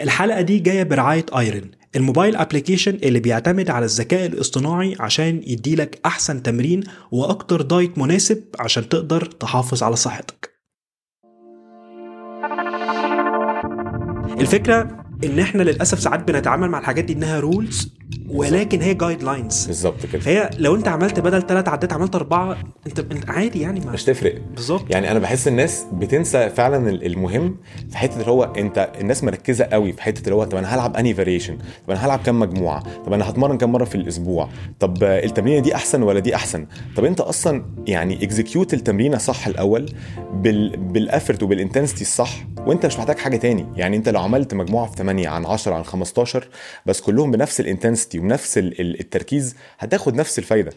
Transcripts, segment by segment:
الحلقة دي جاية برعاية ايرن الموبايل ابلكيشن اللي بيعتمد على الذكاء الاصطناعي عشان يديلك احسن تمرين واكتر دايت مناسب عشان تقدر تحافظ على صحتك الفكرة ان احنا للاسف ساعات بنتعامل مع الحاجات دي انها رولز ولكن هي جايد لاينز بالظبط كده فهي لو انت عملت بدل ثلاث عدات عملت اربعه انت انت عادي يعني ما مش تفرق بالظبط يعني انا بحس الناس بتنسى فعلا المهم في حته اللي هو انت الناس مركزه قوي في حته اللي هو طب انا هلعب انهي فاريشن طب انا هلعب كام مجموعه طب انا هتمرن كام مره في الاسبوع طب التمرينه دي احسن ولا دي احسن طب انت اصلا يعني اكزكيوت التمرينه صح الاول بال بالافورت وبالانتنسيتي الصح وانت مش محتاج حاجه تاني يعني انت لو عملت مجموعه في 8 عن 10 عن 15 بس كلهم بنفس الانتنسيتي وبنفس ال- ال- التركيز هتاخد نفس الفايده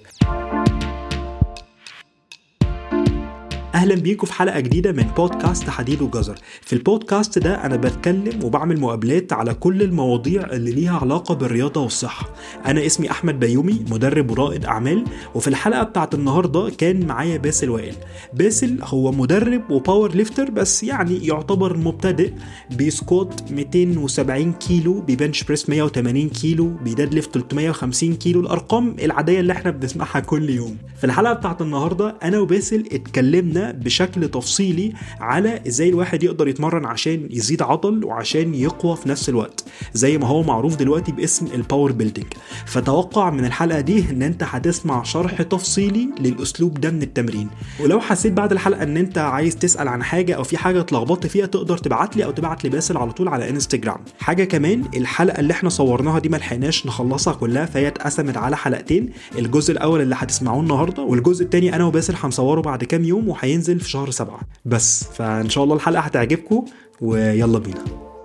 اهلا بيكم في حلقه جديده من بودكاست حديد وجزر في البودكاست ده انا بتكلم وبعمل مقابلات على كل المواضيع اللي ليها علاقه بالرياضه والصحه انا اسمي احمد بيومي مدرب ورائد اعمال وفي الحلقه بتاعت النهارده كان معايا باسل وائل باسل هو مدرب وباور ليفتر بس يعني يعتبر مبتدئ بيسكوت 270 كيلو ببنش بريس 180 كيلو بيداد ليفت 350 كيلو الارقام العاديه اللي احنا بنسمعها كل يوم في الحلقه بتاعت النهارده انا وباسل اتكلمنا بشكل تفصيلي على ازاي الواحد يقدر يتمرن عشان يزيد عضل وعشان يقوى في نفس الوقت زي ما هو معروف دلوقتي باسم الباور بيلدينج فتوقع من الحلقه دي ان انت هتسمع شرح تفصيلي للاسلوب ده من التمرين ولو حسيت بعد الحلقه ان انت عايز تسال عن حاجه او في حاجه اتلخبطت فيها تقدر تبعت لي او تبعت لي باسل على طول على انستجرام حاجه كمان الحلقه اللي احنا صورناها دي ما لحقناش نخلصها كلها فهي اتقسمت على حلقتين الجزء الاول اللي هتسمعوه النهارده والجزء الثاني انا وباسل هنصوره بعد كام يوم وهينزل في شهر سبعة بس فان شاء الله الحلقه هتعجبكم ويلا بينا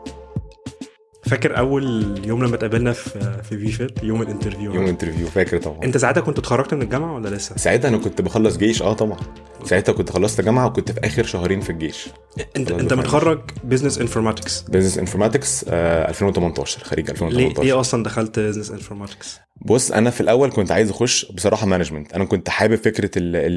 فاكر اول يوم لما اتقابلنا في في فيفت يوم الانترفيو يوم الانترفيو فاكر طبعا انت ساعتها كنت اتخرجت من الجامعه ولا لسه ساعتها انا كنت بخلص جيش اه طبعا ساعتها كنت خلصت جامعه وكنت في اخر شهرين في الجيش انت خلاص انت دفعت. متخرج بزنس انفورماتكس بزنس انفورماتكس 2018 خريج ليه 2018 ليه اصلا دخلت بزنس انفورماتكس بص انا في الاول كنت عايز اخش بصراحه مانجمنت انا كنت حابب فكره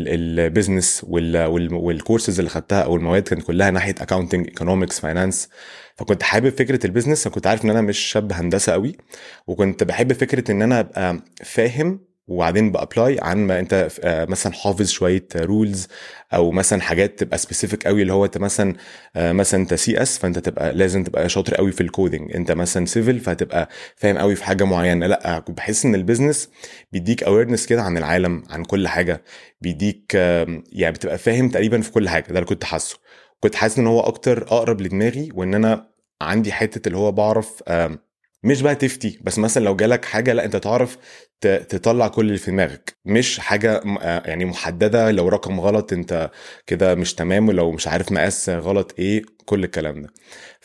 البيزنس والكورسز اللي خدتها او المواد كانت كلها ناحيه اكاونتنج ايكونومكس فاينانس فكنت حابب فكره البيزنس انا كنت عارف ان انا مش شاب هندسه قوي وكنت بحب فكره ان انا ابقى فاهم وبعدين بابلاي عن ما انت آه، مثلا حافظ شويه رولز او مثلا حاجات تبقى سبيسيفيك قوي اللي هو انت مثلا آه، مثلا انت سي اس فانت تبقى لازم تبقى شاطر قوي في الكودينج انت مثلا سيفل فهتبقى فاهم قوي في حاجه معينه لا كنت بحس ان البيزنس بيديك اويرنس كده عن العالم عن كل حاجه بيديك آم، يعني بتبقى فاهم تقريبا في كل حاجه ده اللي كنت حاسه كنت حاسس ان هو اكتر اقرب لدماغي وان انا عندي حته اللي هو بعرف آم، مش بقى تفتي بس مثلا لو جالك حاجه لا انت تعرف ت- تطلع كل اللي في دماغك مش حاجه م- آه، يعني محدده لو رقم غلط انت كده مش تمام ولو مش عارف مقاس غلط ايه كل الكلام ده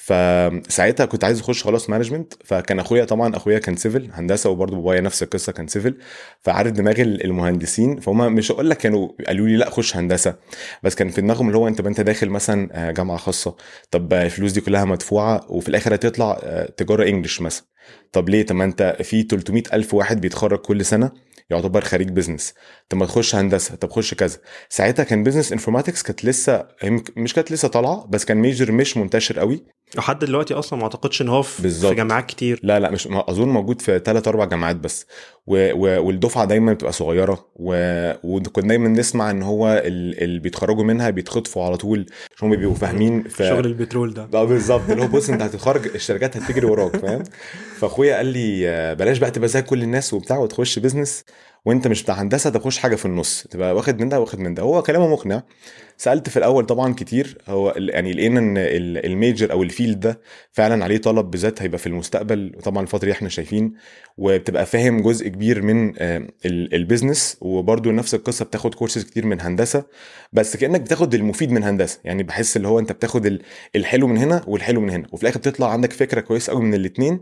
فساعتها كنت عايز اخش خلاص مانجمنت فكان اخويا طبعا اخويا كان سيفل هندسه وبرضه بابايا نفس القصه كان سيفل فعارف دماغ المهندسين فهم مش هقول لك كانوا قالوا لي لا خش هندسه بس كان في دماغهم اللي هو انت انت داخل مثلا آه، جامعه خاصه طب الفلوس دي كلها مدفوعه وفي الاخر هتطلع آه، تجاره انجلش مثلا طب ليه طب ما انت في 300 الف واحد بيتخرج كل سنه يعتبر خريج بزنس طب ما تخش هندسه طب خش كذا ساعتها كان بزنس انفورماتكس كانت لسه هي مك- مش كانت لسه طالعه بس كان ميجر مش منتشر قوي لحد دلوقتي اصلا ما اعتقدش ان هو في, بالظبط. في جامعات كتير لا لا مش ما- اظن موجود في ثلاث اربع جامعات بس و... و... والدفعه دايما بتبقى صغيره و... وكنا دايما نسمع ان هو ال- اللي بيتخرجوا منها بيتخطفوا على طول عشان هم بيبقوا فاهمين في شغل البترول ده اه بالظبط اللي هو بص انت هتتخرج الشركات هتجري وراك فاهم فاخويا قال لي آه، بلاش بقى تبقى زي كل الناس وبتاع وتخش بيزنس وانت مش بتاع هندسه تخش حاجه في النص تبقى واخد من ده واخد من ده هو كلامه مقنع سالت في الاول طبعا كتير هو ال- يعني لقينا ان ال- الميجر او الفيلد ده فعلا عليه طلب بالذات هيبقى في المستقبل وطبعا الفتره دي احنا شايفين وبتبقى فاهم جزء كبير من آه، ال- البيزنس وبرده نفس القصه بتاخد كورسز كتير من هندسه بس كانك بتاخد المفيد من هندسه يعني بحس اللي هو انت بتاخد ال- الحلو من هنا والحلو من هنا وفي الاخر بتطلع عندك فكره كويسه قوي من الاثنين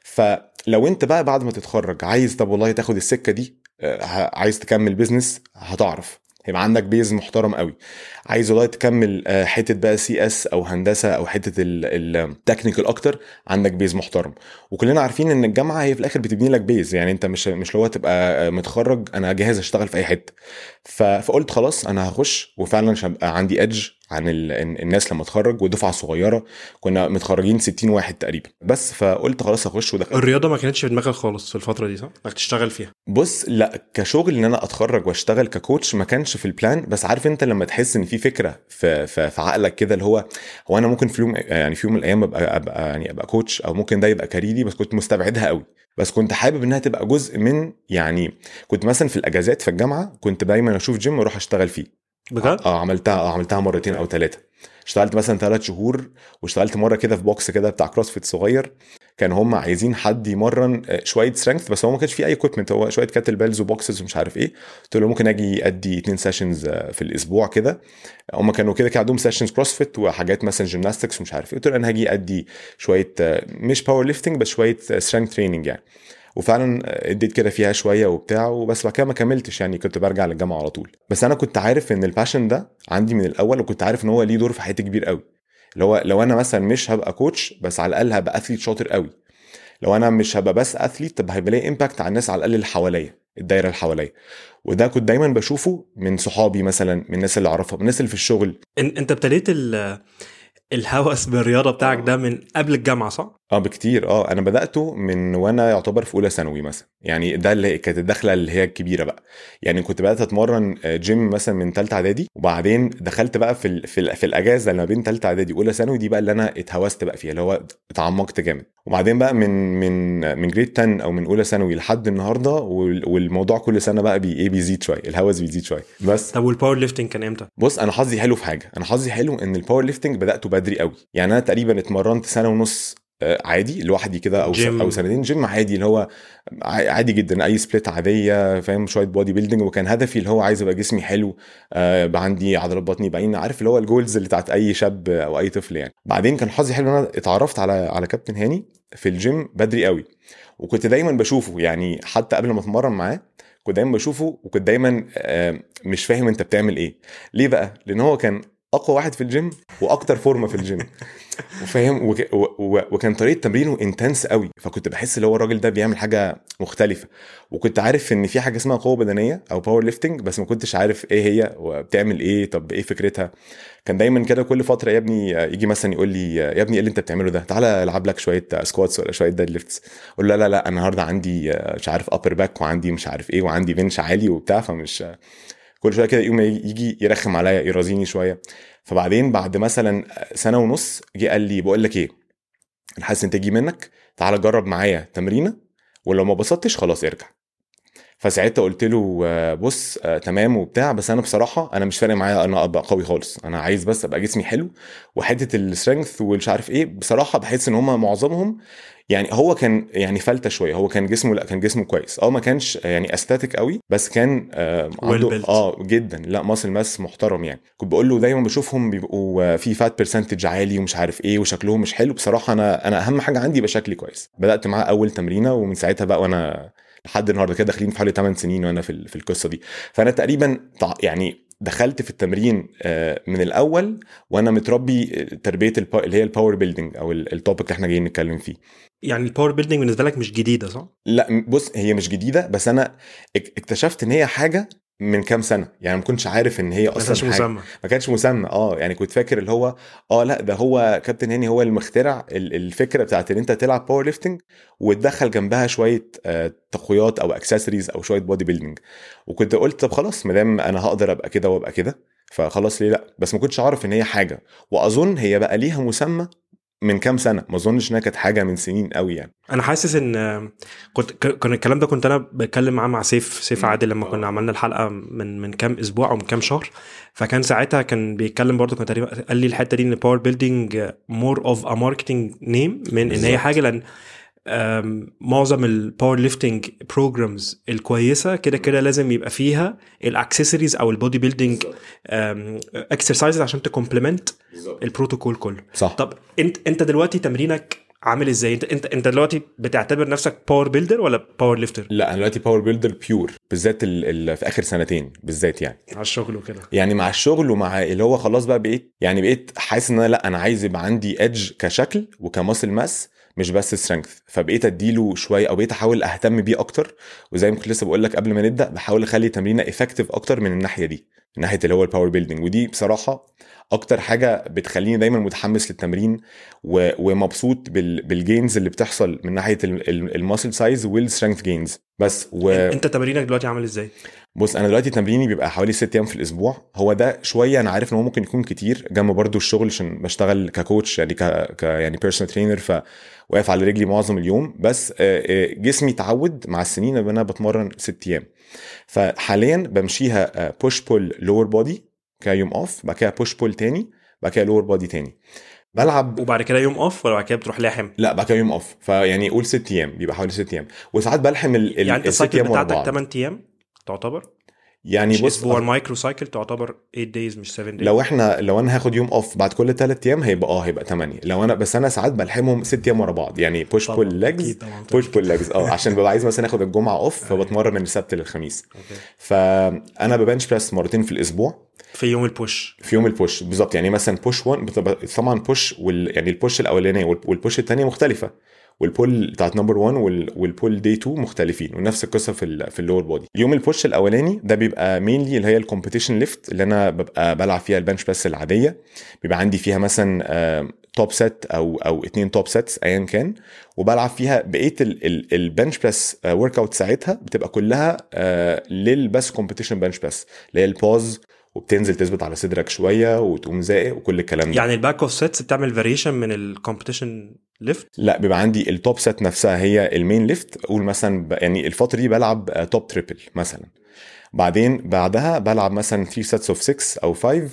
فلو انت بقى بعد ما تتخرج عايز طب والله تاخد السكه دي آه، ه- عايز تكمل بيزنس هتعرف هيبقى عندك بيز محترم قوي عايز والله تكمل آه، حته بقى سي اس او هندسه او حته التكنيكال اكتر عندك بيز محترم وكلنا عارفين ان الجامعه هي في الاخر بتبني لك بيز يعني انت مش مش لو تبقى آه، متخرج انا جاهز اشتغل في اي حته ف- فقلت خلاص انا هخش وفعلا عشان ابقى عندي ادج عن ال... الناس لما اتخرج ودفعه صغيره كنا متخرجين 60 واحد تقريبا بس فقلت خلاص اخش ودخلت الرياضه ما كانتش في دماغك خالص في الفتره دي صح انك تشتغل فيها بص لا كشغل ان انا اتخرج واشتغل ككوتش ما كانش في البلان بس عارف انت لما تحس ان في فكره في في, في عقلك كده اللي هو هو انا ممكن في يوم يعني في يوم من الايام ابقى ابقى يعني ابقى كوتش او ممكن ده يبقى كاريري بس كنت مستبعدها قوي بس كنت حابب انها تبقى جزء من يعني كنت مثلا في الاجازات في الجامعه كنت دايما اشوف جيم واروح اشتغل فيه بجد اه عملتها اه عملتها مرتين او ثلاثه اشتغلت مثلا ثلاث شهور واشتغلت مره كده في بوكس كده بتاع كروسفيت صغير كان هم عايزين حد يمرن آه، شويه سترينث بس هو ما كانش فيه اي اكويبمنت هو شويه كاتل بيلز وبوكسز ومش عارف ايه قلت له ممكن اجي ادي اتنين سيشنز في الاسبوع كده هم كانوا كده كده عندهم سيشنز كروسفيت وحاجات مثلا جيمناستكس ومش عارف ايه قلت له انا هاجي ادي شويه آه، مش باور ليفتنج بس شويه سترينث تريننج يعني وفعلا اديت كده فيها شويه وبتاع وبس بعد كده ما كملتش يعني كنت برجع للجامعه على طول بس انا كنت عارف ان الباشن ده عندي من الاول وكنت عارف ان هو ليه دور في حياتي كبير قوي اللي هو لو انا مثلا مش هبقى كوتش بس على الاقل هبقى اثليت شاطر قوي لو انا مش هبقى بس اثليت طب هيبقى ليه امباكت على الناس على الاقل اللي حواليا الدايره اللي حواليا وده كنت دايما بشوفه من صحابي مثلا من الناس اللي اعرفها من الناس اللي في الشغل إن- انت ابتديت ال- الهوس بالرياضه بتاعك ده من قبل الجامعه صح؟ اه بكتير اه انا بداته من وانا يعتبر في اولى ثانوي مثلا يعني ده اللي كانت الدخله اللي هي الكبيره بقى يعني كنت بدات اتمرن آه، جيم مثلا من ثالثه اعدادي وبعدين دخلت بقى في ال في, ال في الاجازه اللي ما بين ثالثه اعدادي واولى ثانوي دي بقى اللي انا اتهوست بقى فيها اللي هو اتعمقت جامد وبعدين بقى من من من جريد 10 او من اولى ثانوي لحد النهارده وال- والموضوع كل سنه بقى بي ايه بيزيد شويه الهوس بيزيد شويه بس طب والباور ليفتنج كان امتى؟ بص انا حظي حلو في حاجه انا حظي حلو ان الباور ليفتنج بداته بدري قوي يعني انا تقريبا اتمرنت سنه ونص آه، عادي لوحدي كده او س- جيم. او سنتين جيم عادي اللي هو ع- عادي جدا اي سبليت عاديه فاهم شويه بودي بيلدينج وكان هدفي اللي هو عايز ابقى جسمي حلو آه، يبقى عندي عضلات بطني باينه عارف اللي هو الجولز اللي بتاعت اي شاب او اي طفل يعني بعدين كان حظي حلو ان انا اتعرفت على على كابتن هاني في الجيم بدري قوي وكنت دايما بشوفه يعني حتى قبل ما اتمرن معاه كنت دايما بشوفه وكنت دايما آه، مش فاهم انت بتعمل ايه ليه بقى لان هو كان اقوى واحد في الجيم واكتر فورمه في الجيم وفاهم وك... و... و... وكان طريقه تمرينه انتنس قوي فكنت بحس اللي هو الراجل ده بيعمل حاجه مختلفه وكنت عارف ان في حاجه اسمها قوه بدنيه او باور ليفتنج بس ما كنتش عارف ايه هي وبتعمل ايه طب ايه فكرتها كان دايما كده كل فتره يا ابني يجي مثلا يقول لي يا ابني ايه اللي انت بتعمله ده تعالى العب لك شويه سكواتس ولا شويه ديد ليفتس اقول له لا لا لا أنا النهارده عندي مش عارف ابر باك وعندي مش عارف ايه وعندي بنش عالي وبتاع فمش كل شويه كده يقوم يجي يرخم عليا يرازيني شويه فبعدين بعد مثلا سنه ونص جه قال لي بقول لك ايه انا حاسس انت يجي منك تعالى جرب معايا تمرينه ولو ما بسطتش خلاص ارجع فساعتها قلت له آه، بص آه، تمام وبتاع بس انا بصراحه انا مش فارق معايا انا ابقى قوي خالص انا عايز بس ابقى جسمي حلو وحته السترينث والمش عارف ايه بصراحه بحس ان هم معظمهم يعني هو كان يعني فلتة شويه هو كان جسمه لا كان جسمه كويس اه ما كانش يعني استاتيك قوي بس كان آه عنده built. اه جدا لا ماسل ماس محترم يعني كنت بقول له دايما بشوفهم بيبقوا آه، في فات برسنتج عالي ومش عارف ايه وشكلهم مش حلو بصراحه انا انا اهم حاجه عندي يبقى شكلي كويس بدات معاه اول تمرينه ومن ساعتها بقى وانا لحد النهارده كده داخلين في حوالي 8 سنين وانا في ال- في القصه دي فانا تقريبا تع- يعني دخلت في التمرين آه، من الاول وانا متربي آه، تربيه الب- اللي هي الباور بيلدينج او ال- التوبيك اللي احنا جايين نتكلم فيه يعني الباور بيلدينج بالنسبه لك مش جديده صح؟ لا م- بص هي مش جديده بس انا اك- اكتشفت ان هي حاجه من كام سنه يعني ما كنتش عارف ان هي ما كانش اصلا حاجه مسمى ما كانش مسمى اه يعني كنت فاكر اللي هو اه لا ده هو كابتن هاني هو اللي مخترع ال- الفكره بتاعت ان انت تلعب باور ليفتنج وتدخل جنبها شويه آه، تقويات او اكسسوارز او شويه بودي بيلدينج وكنت قلت طب خلاص ما دام انا هقدر ابقى كده وابقى كده فخلاص ليه لا بس ما كنتش اعرف ان هي حاجه واظن هي بقى ليها مسمى من كام سنه ما اظنش انها كانت حاجه من سنين قوي يعني انا حاسس ان كنت ك- كان الكلام ده كنت انا بتكلم معاه مع سيف سيف مم. عادل لما كنا عملنا الحلقه من من كام اسبوع او من كام شهر فكان ساعتها كان بيتكلم برضه كان تقريبا قال لي الحته دي ان باور بيلدينج مور اوف ا ماركتنج نيم من ان هي بالظبط. حاجه لان أم، معظم الباور ليفتنج بروجرامز الكويسه كده كده لازم يبقى فيها الاكسسوارز او البودي بيلدينج اكسرسايزز عشان تكومبلمنت البروتوكول كله صح طب انت انت دلوقتي تمرينك عامل ازاي انت انت انت دلوقتي بتعتبر نفسك باور بيلدر ولا باور ليفتر لا انا دلوقتي باور بيلدر بيور بالذات ال ال في اخر سنتين بالذات يعني على الشغل وكده يعني مع الشغل ومع اللي هو خلاص بقى بقيت يعني بقيت حاسس ان انا لا انا عايز يبقى عندي ايدج كشكل وكماسل ماس مش بس سترينث فبقيت اديله شويه او بقيت احاول اهتم بيه اكتر وزي ما كنت لسه بقول لك قبل ما نبدا بحاول اخلي تمرينه افكتيف اكتر من الناحيه دي من ناحيه اللي هو الباور بيلدينج ودي بصراحه اكتر حاجه بتخليني دايما متحمس للتمرين و... ومبسوط بال... بالجينز اللي بتحصل من ناحيه الماسل سايز والسترينث جينز بس و... انت تمرينك دلوقتي عامل ازاي بص انا دلوقتي تمريني بيبقى حوالي ست ايام في الاسبوع هو ده شويه انا عارف ان هو ممكن يكون كتير جنب برضو الشغل عشان بشتغل ككوتش يعني ك, ك... يعني بيرسونال ترينر فواقف على رجلي معظم اليوم بس جسمي اتعود مع السنين ان انا بتمرن ست ايام فحاليا بمشيها بوش بول لور بودي كيوم اوف بعد كده بوش بول تاني بعد كده لور بودي تاني بلعب وبعد كده يوم اوف ولا بعد كده بتروح لاحم لا بعد كده يوم اوف فيعني قول ست ايام بيبقى حوالي ست ايام وساعات بلحم ال يعني انت الست السايكل ايام ورا بتاعتك بعض 8 ايام تعتبر يعني مش بص اسبوع المايكرو سايكل تعتبر 8 دايز مش 7 دايز لو احنا لو انا هاخد يوم اوف بعد كل ثلاث ايام هيبقى اه هيبقى 8 لو انا بس انا ساعات بلحمهم ست ايام ورا بعض يعني بوش طبعاً، بول ليجز أكيد طبعاً. بوش بول ليجز اه عشان ببقى عايز مثلا اخد الجمعه اوف فبتمرن من السبت للخميس أوكي. فانا ببنش بريس مرتين في الاسبوع في يوم البوش في يوم البوش بالظبط يعني مثلا بوش 1 بتبقى طبعا بوش وال يعني البوش الاولانيه وال- والبوش الثانيه مختلفه والبول بتاعت نمبر 1 وال- والبول دي 2 مختلفين ونفس القصه في ال في اللور بودي يوم البوش الاولاني ده بيبقى مينلي اللي هي الكومبيتيشن ليفت اللي انا ببقى بلعب فيها البنش بريس العاديه بيبقى عندي فيها مثلا توب سيت او او اتنين توب سيتس ايا كان وبلعب فيها بقيه البنش بريس ورك اوت ساعتها بتبقى كلها آه، للبس كومبيتيشن بنش بريس اللي هي البوز وبتنزل تثبت على صدرك شويه وتقوم زائق وكل الكلام ده يعني الباك اوف سيتس بتعمل فاريشن من الكومبيتيشن ليفت لا بيبقى عندي التوب سيت نفسها هي المين ليفت اقول مثلا ب- يعني الفتره دي بلعب توب تريبل مثلا بعدين بعدها بلعب مثلا 3 سيتس اوف 6 او 5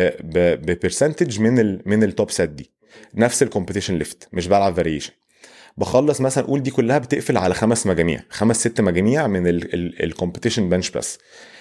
ببرسنتج من ال من التوب سيت دي نفس الكومبيتيشن ليفت مش بلعب فاريشن بخلص مثلا قول دي كلها بتقفل على خمس مجاميع خمس ست مجاميع من الكومبيتيشن بنش بس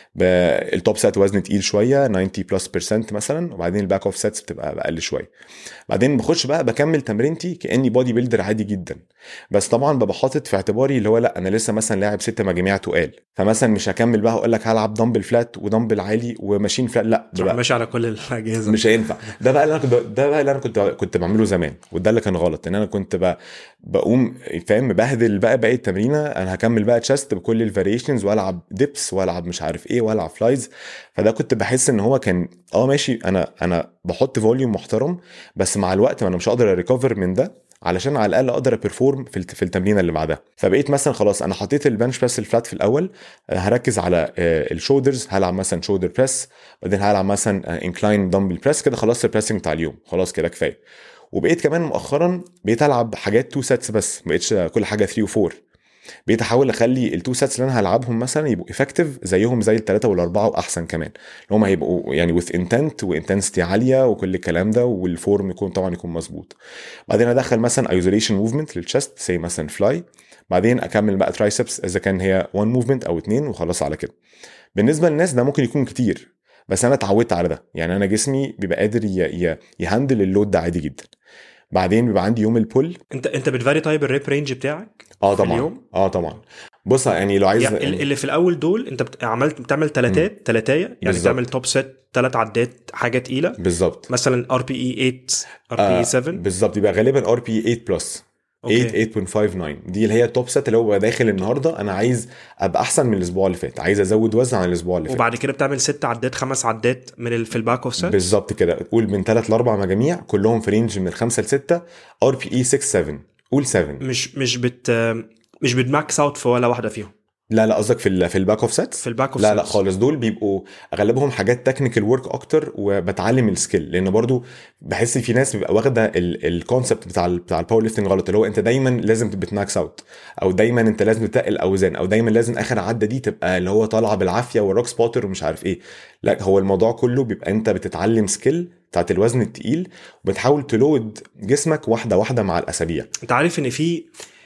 التوب سيت وزن تقيل شويه 90 بلس بيرسنت مثلا وبعدين الباك اوف سيتس بتبقى اقل شويه بعدين بخش بقى بكمل تمرينتي كاني بودي بيلدر عادي جدا بس طبعا ببقى حاطط في اعتباري اللي هو لا انا لسه مثلا لاعب ست مجاميع تقال فمثلا مش هكمل بقى هقول لك هلعب دمبل فلات ودمبل عالي وماشين فلات لا تروح بقى ماشي على كل الاجهزه مش هينفع ده بقى اللي انا كنت ده بقى اللي انا كنت كنت بعمله زمان وده اللي كان غلط ان انا كنت بقى بقوم فاهم ببهدل بقى باقي التمرينه انا هكمل بقى تشست بكل الفاريشنز والعب ديبس والعب مش عارف ايه والعب فلايز فده كنت بحس ان هو كان اه ماشي انا انا بحط فوليوم محترم بس مع الوقت ما انا مش هقدر اريكفر من ده علشان على الاقل اقدر ابرفورم في الت- في التمرينه اللي بعدها فبقيت مثلا خلاص انا حطيت البنش بريس الفلات في الاول آه، هركز على الشولدرز هلعب مثلا شولدر بريس بعدين هلعب مثلا انكلاين دمبل بريس كده خلصت البريسنج بتاع اليوم خلاص كده كفايه وبقيت كمان مؤخرا بقيت العب حاجات تو سيتس بس ما بقتش كل حاجه 3 و4 بقيت احاول اخلي التو سيتس اللي انا هلعبهم مثلا يبقوا افكتيف زيهم زي الثلاثه والاربعه واحسن كمان اللي هم هيبقوا يعني وذ انتنت وانتنسيتي عاليه وكل الكلام ده والفورم يكون طبعا يكون مظبوط بعدين ادخل مثلا ايزوليشن موفمنت للشست زي مثلا فلاي بعدين اكمل بقى ترايسبس اذا كان هي وان موفمنت او اتنين وخلاص على كده بالنسبه للناس ده ممكن يكون كتير بس انا اتعودت على ده يعني انا جسمي بيبقى قادر ي- ي- يهندل اللود ده عادي جدا بعدين بيبقى عندي يوم البول انت انت بتفاري طيب الريب رينج بتاعك اه في طبعا اليوم؟ اه طبعا بص يعني لو عايز يعني ال- اللي في الاول دول انت بت- عملت بتعمل تلاتات تلاتايه يعني بالظبط. بتعمل توب سيت ثلاث عدات حاجه تقيله بالظبط مثلا ار بي اي 8 ار بي آه، اي 7 بالظبط يبقى غالبا ار بي 8 بلس أوكي. 8 8.59 دي اللي هي التوب سيت اللي هو بقى داخل النهارده انا عايز ابقى احسن من الاسبوع اللي فات عايز ازود وزن عن الاسبوع اللي فات وبعد كده بتعمل ست عدات خمس عدات من ال... في الباك اوف سيت بالظبط كده قول من ثلاث لاربع مجاميع كلهم في رينج من خمسه لسته ار بي اي 6 7 قول 7 مش مش بت مش بتماكس اوت في ولا واحده فيهم لا لا قصدك في ال في الباك اوف سيتس في الباك اوف لا لا خالص دول بيبقوا اغلبهم حاجات تكنيكال ورك اكتر وبتعلم السكيل لان برضو بحس في ناس بيبقى واخده الكونسبت بتاع ال بتاع الباور ليفتنج غلط اللي هو انت دايما لازم بتماكس اوت او دايما انت لازم تتقل اوزان او دايما لازم اخر عده دي تبقى اللي هو طالعه بالعافيه والروك سبوتر ومش عارف ايه لا هو الموضوع كله بيبقى انت بتتعلم سكيل بتاعت الوزن التقيل وبتحاول تلود جسمك واحده واحده مع الاسابيع انت عارف ان في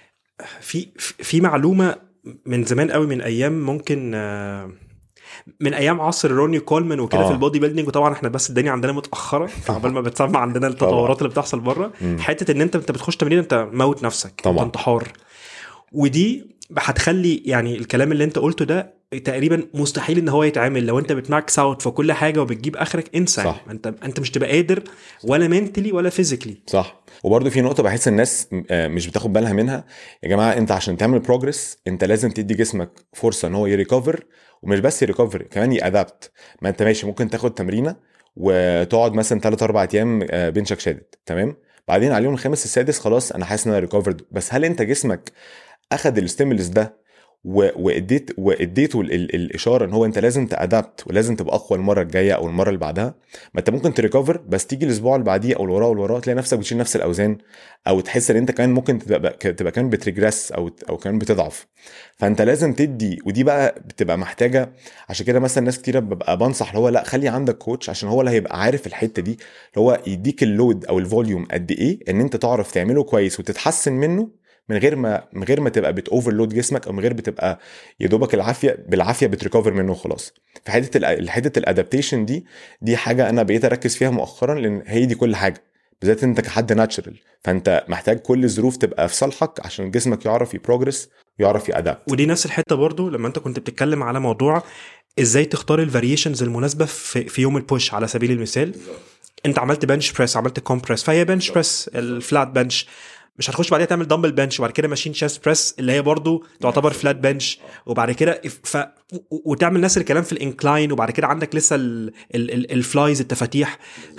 في في معلومه من زمان قوي من ايام ممكن آه، من ايام عصر روني كولمان وكده آه. في البودي بيلدينج وطبعا احنا بس الدنيا عندنا متاخره فعقبال ما بتسمع عندنا التطورات اللي بتحصل بره مم. حته ان انت انت بتخش تمرين انت موت نفسك طبعاً. انت انتحار ودي هتخلي يعني الكلام اللي انت قلته ده تقريبا مستحيل ان هو يتعمل لو انت بتماكس اوت في كل حاجه وبتجيب اخرك انسى صح. انت انت مش تبقى قادر ولا منتلي ولا فيزيكلي صح وبرده في نقطه بحس الناس آه، مش بتاخد بالها منها يا جماعه انت عشان تعمل بروجرس انت لازم تدي جسمك فرصه ان هو يريكفر ومش بس يريكفر كمان يادابت ما انت ماشي ممكن تاخد تمرينه وتقعد مثلا 3 4 ايام آه، بنشك شادد تمام بعدين على اليوم الخامس السادس خلاص انا حاسس ان انا ريكفرد بس هل انت جسمك اخد الستيمولس ده و- واديت واديته ال- ال- الاشاره ان هو انت لازم تادابت ولازم تبقى اقوى المره الجايه او المره اللي بعدها ما انت ممكن تريكفر بس تيجي الاسبوع اللي بعديه او اللي وراه واللي وراه تلاقي نفسك بتشيل نفس الاوزان او تحس ان انت كمان ممكن تبقى تبقى كمان بتريجريس او او كمان بتضعف فانت لازم تدي ودي بقى بتبقى محتاجه عشان كده مثلا ناس كتيره ببقى بنصح اللي هو لا خلي عندك كوتش عشان هو اللي هيبقى عارف الحته دي اللي هو يديك اللود او الفوليوم قد ايه ان انت تعرف تعمله كويس وتتحسن منه من غير ما من غير ما تبقى بتوفرلود جسمك او من غير بتبقى يا دوبك العافيه بالعافيه بتريكفر منه وخلاص في حته ال- حته الادابتيشن دي دي حاجه انا بقيت اركز فيها مؤخرا لان هي دي كل حاجه بالذات انت كحد ناتشرال فانت محتاج كل الظروف تبقى في صالحك عشان جسمك يعرف يبروجرس ويعرف يادابت ودي نفس الحته برضو لما انت كنت بتتكلم على موضوع ازاي تختار الفاريشنز المناسبه في, في يوم البوش على سبيل المثال انت عملت بنش بريس عملت كومبريس فهي بنش بريس الفلات بنش مش هتخش بعدها تعمل دمبل بنش وبعد كده ماشين شيست بريس اللي هي برضو تعتبر فلات بنش وبعد كده ف... و- وتعمل نفس الكلام في الانكلاين وبعد كده عندك لسه ال... ال... ال... الفلايز التفاتيح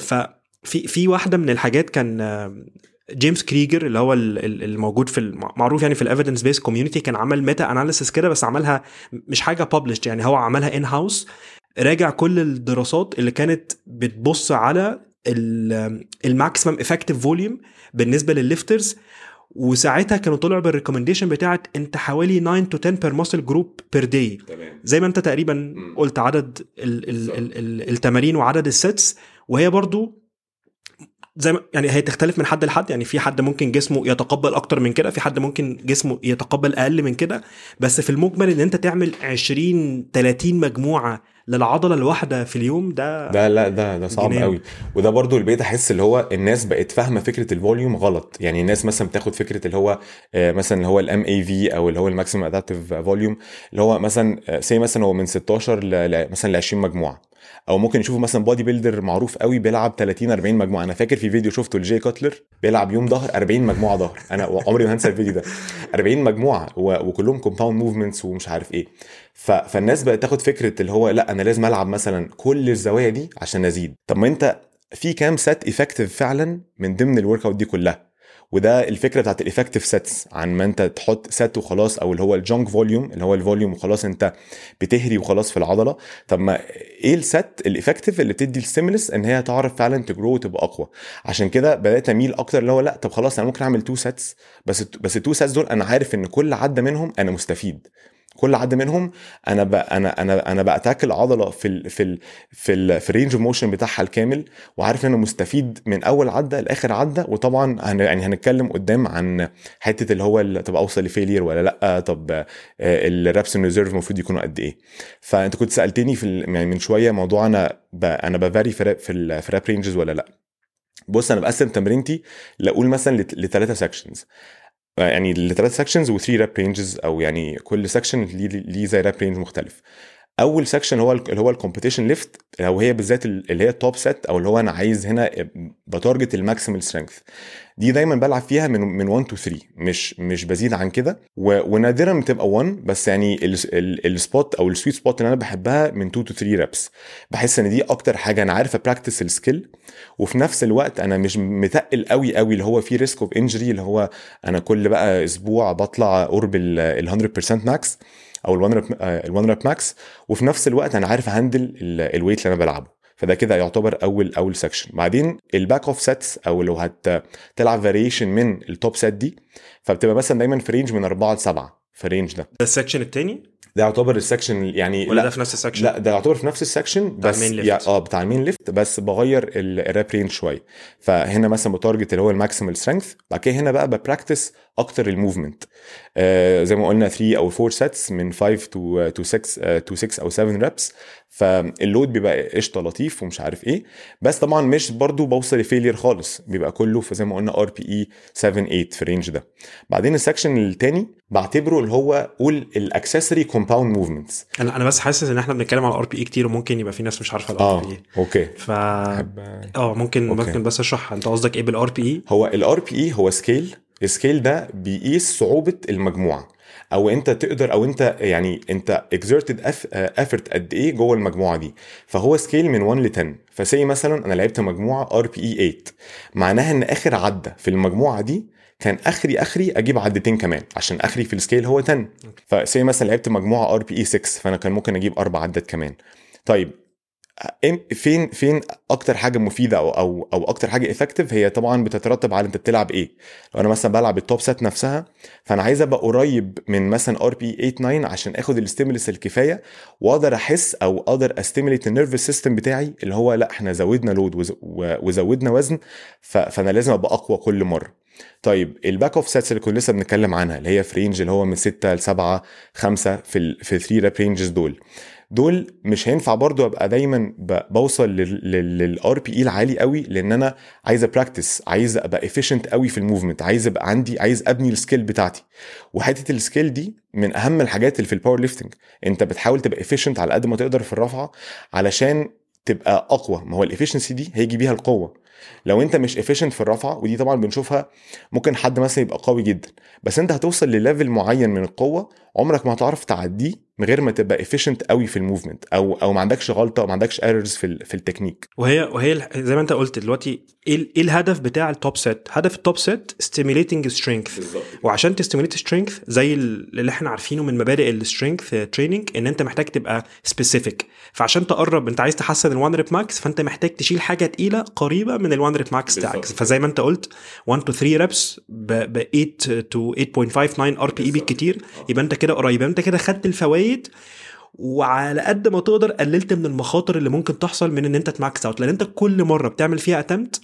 ففي في واحده من الحاجات كان آم، جيمس كريجر اللي هو ال- ال- الموجود في الم- معروف يعني في الايفيدنس بيس كوميونتي كان عمل ميتا اناليسيس كده بس عملها مش حاجه ببلشد يعني هو عملها ان هاوس راجع كل الدراسات اللي كانت بتبص على الماكسيمم افكتيف فوليوم بالنسبه للليفترز وساعتها كانوا طلعوا بالريكومنديشن بتاعت انت حوالي 9 تو 10 بير ماسل جروب بير داي تمام زي ما انت تقريبا قلت عدد ال ال ال ال التمارين وعدد السيتس وهي برضو زي ما يعني هي تختلف من حد لحد يعني في حد ممكن جسمه يتقبل اكتر من كده في حد ممكن جسمه يتقبل اقل من كده بس في المجمل ان انت تعمل 20 30 مجموعه للعضله الواحده في اليوم ده ده لا ده ده صعب جنان. قوي وده برضو اللي بقيت احس اللي هو الناس بقت فاهمه فكره الفوليوم غلط يعني الناس مثلا بتاخد فكره اللي هو آه، مثلا اللي هو الام اي في او اللي هو الماكسيمم ادابتيف فوليوم اللي هو مثلا سي مثلا هو من 16 ل ل- مثلا ل 20 مجموعه او ممكن يشوفوا مثلا بودي بيلدر معروف قوي بيلعب 30 40 مجموعه انا فاكر في فيديو شفته لجي كاتلر بيلعب يوم ظهر 40 مجموعه ظهر انا عمري ما هنسى الفيديو ده 40 مجموعه و- وكلهم كومباوند موفمنتس ومش عارف ايه ف... فالناس بقت تاخد فكره اللي هو لا انا لازم العب مثلا كل الزوايا دي عشان ازيد طب ما انت في كام سات افكتيف فعلا من ضمن الورك اوت دي كلها وده الفكره بتاعت الافكتيف سيتس عن ما انت تحط سات وخلاص او اللي هو الجونك فوليوم اللي هو الفوليوم وخلاص انت بتهري وخلاص في العضله طب ما ايه السات الافكتيف اللي بتدي الستيمولس ان هي تعرف فعلا تجرو وتبقى اقوى عشان كده بدات اميل اكتر اللي هو لا طب خلاص انا ممكن اعمل تو سيتس بس بس التو سيتس دول انا عارف ان كل عده منهم انا مستفيد كل عده منهم انا ب... انا انا انا باتاك العضله في ال... في ال... في ال... في الرينج اوف موشن بتاعها الكامل وعارف ان انا مستفيد من اول عده لاخر عده وطبعا هن... يعني هنتكلم قدام عن حته اللي هو ال... طب اوصل لفيلير ولا لا طب الرابس ريزيرف المفروض يكونوا قد ايه فانت كنت سالتني في ال... يعني من شويه موضوع انا ب... انا بفاري في ال... في, ال... في الراب رينجز ولا لا بص انا بقسم تمرينتي لاقول مثلا لثلاثه سكشنز يعني لثلاث سكشنز وثري راب رينجز او يعني كل سكشن ليه ليه زي راب رينج مختلف اول سكشن هو ال- اللي هو الكومبيتيشن ليفت او هي بالذات ال- اللي هي التوب سيت او اللي هو انا عايز هنا بتارجت الماكسيمال سترينث دي دايما بلعب فيها من من 1 تو 3 مش مش بزيد عن كده و- ونادرا بتبقى 1 بس يعني السبوت او السويت سبوت اللي انا بحبها من 2 تو 3 ريبس بحس ان دي اكتر حاجه انا عارف ابراكتس السكيل وفي نفس الوقت انا مش متقل قوي قوي اللي هو في ريسك اوف انجري اللي هو انا كل بقى اسبوع بطلع قرب ال 100% ماكس او ال 1 ال 1 راب ماكس وفي نفس الوقت انا عارف هندل الويت اللي انا بلعبه فده كده يعتبر اول اول سكشن بعدين الباك اوف سيتس او لو هتلعب فاريشن من التوب سيت دي فبتبقى مثلا دايما في رينج من 4 ل 7 في الرينج ده ده السكشن التاني ده يعتبر السكشن يعني ولا لا ده في نفس السكشن لا ده يعتبر في نفس السكشن بتاع بس المين يع- ليفت. اه بتاع المين ليفت بس بغير ال- الراب رينج شويه فهنا مثلا بتارجت اللي هو الماكسيمال سترينث بعد كده هنا بقى ببراكتس اكتر الموفمنت آه زي ما قلنا 3 او 4 سيتس من 5 تو تو 6 تو 6 او 7 ريبس فاللود بيبقى قشطه لطيف ومش عارف ايه بس طبعا مش برضو بوصل لفيلير خالص بيبقى كله في زي ما قلنا ار بي اي 7 8 في الرينج ده بعدين السكشن التاني بعتبره اللي هو قول الاكسسوري كومباوند موفمنتس انا انا بس حاسس ان احنا بنتكلم على ار بي اي كتير وممكن يبقى في ناس مش عارفه الار اه بي اي اوكي ف أحب- اه ممكن أوكي. ممكن بس اشرح انت قصدك ايه بالار بي اي هو الار بي اي هو سكيل السكيل ده بيقيس صعوبه المجموعه او انت تقدر او انت يعني انت exerted effort قد ايه جوه المجموعه دي فهو سكيل من 1 ل 10 فسي مثلا انا لعبت مجموعه ار بي اي 8 معناها ان اخر عده في المجموعه دي كان اخري اخري اجيب عدتين كمان عشان اخري في السكيل هو 10 فسي مثلا لعبت مجموعه ار بي اي 6 فانا كان ممكن اجيب اربع عدات كمان طيب إم- فين فين اكتر حاجه مفيده او او او اكتر حاجه افكتيف هي طبعا بتترتب على انت بتلعب ايه لو انا مثلا بلعب التوب سيت نفسها فانا عايز ابقى قريب من مثلا ار بي 8 9 عشان اخد الاستيمولس الكفايه واقدر احس او اقدر استيميليت النيرفس سيستم بتاعي اللي هو لا احنا زودنا لود وز- و- وزودنا وزن ف- فانا لازم ابقى اقوى كل مره طيب الباك اوف سيتس اللي كنا لسه بنتكلم عنها اللي هي في رينج اللي هو من 6 ل 7 5 في ال في 3 راب رينجز دول دول مش هينفع برضو ابقى دايما ب- بوصل للار بي اي العالي قوي لان انا عايز ابراكتس عايز ابقى افيشنت قوي في الموفمنت عايز ابقى عندي عايز ابني السكيل بتاعتي وحته السكيل دي من اهم الحاجات اللي في الباور ليفتنج انت بتحاول تبقى افيشنت على قد ما تقدر في الرفعه علشان تبقى اقوى ما هو الافيشنسي دي هيجي بيها القوه لو انت مش افيشنت في الرفعه ودي طبعا بنشوفها ممكن حد مثلا يبقى قوي جدا بس انت هتوصل لليفل معين من القوه عمرك ما هتعرف تعديه من غير ما تبقى افيشنت قوي في الموفمنت او او ما عندكش غلطه او ما عندكش ايرورز في ال- في التكنيك وهي وهي الح- زي ما انت قلت دلوقتي ايه ال- ايه الهدف بتاع التوب سيت هدف التوب سيت ستيميليتنج سترينث وعشان تستيميليت سترينث زي ال- اللي احنا عارفينه من مبادئ السترينث تريننج ان انت محتاج تبقى سبيسيفيك فعشان تقرب انت عايز تحسن الوان ريب ماكس فانت محتاج تشيل حاجه تقيله قريبه من الوان ريب ماكس بتاعك بالظبط. فزي ما انت قلت 1 تو 3 ريبس ب 8 تو 8.59 ار بي اي بالكتير يبقى انت كده قريب يبقى انت كده خدت الفوائد وعلى قد ما تقدر قللت من المخاطر اللي ممكن تحصل من ان انت تماكس اوت لان انت كل مره بتعمل فيها اتمت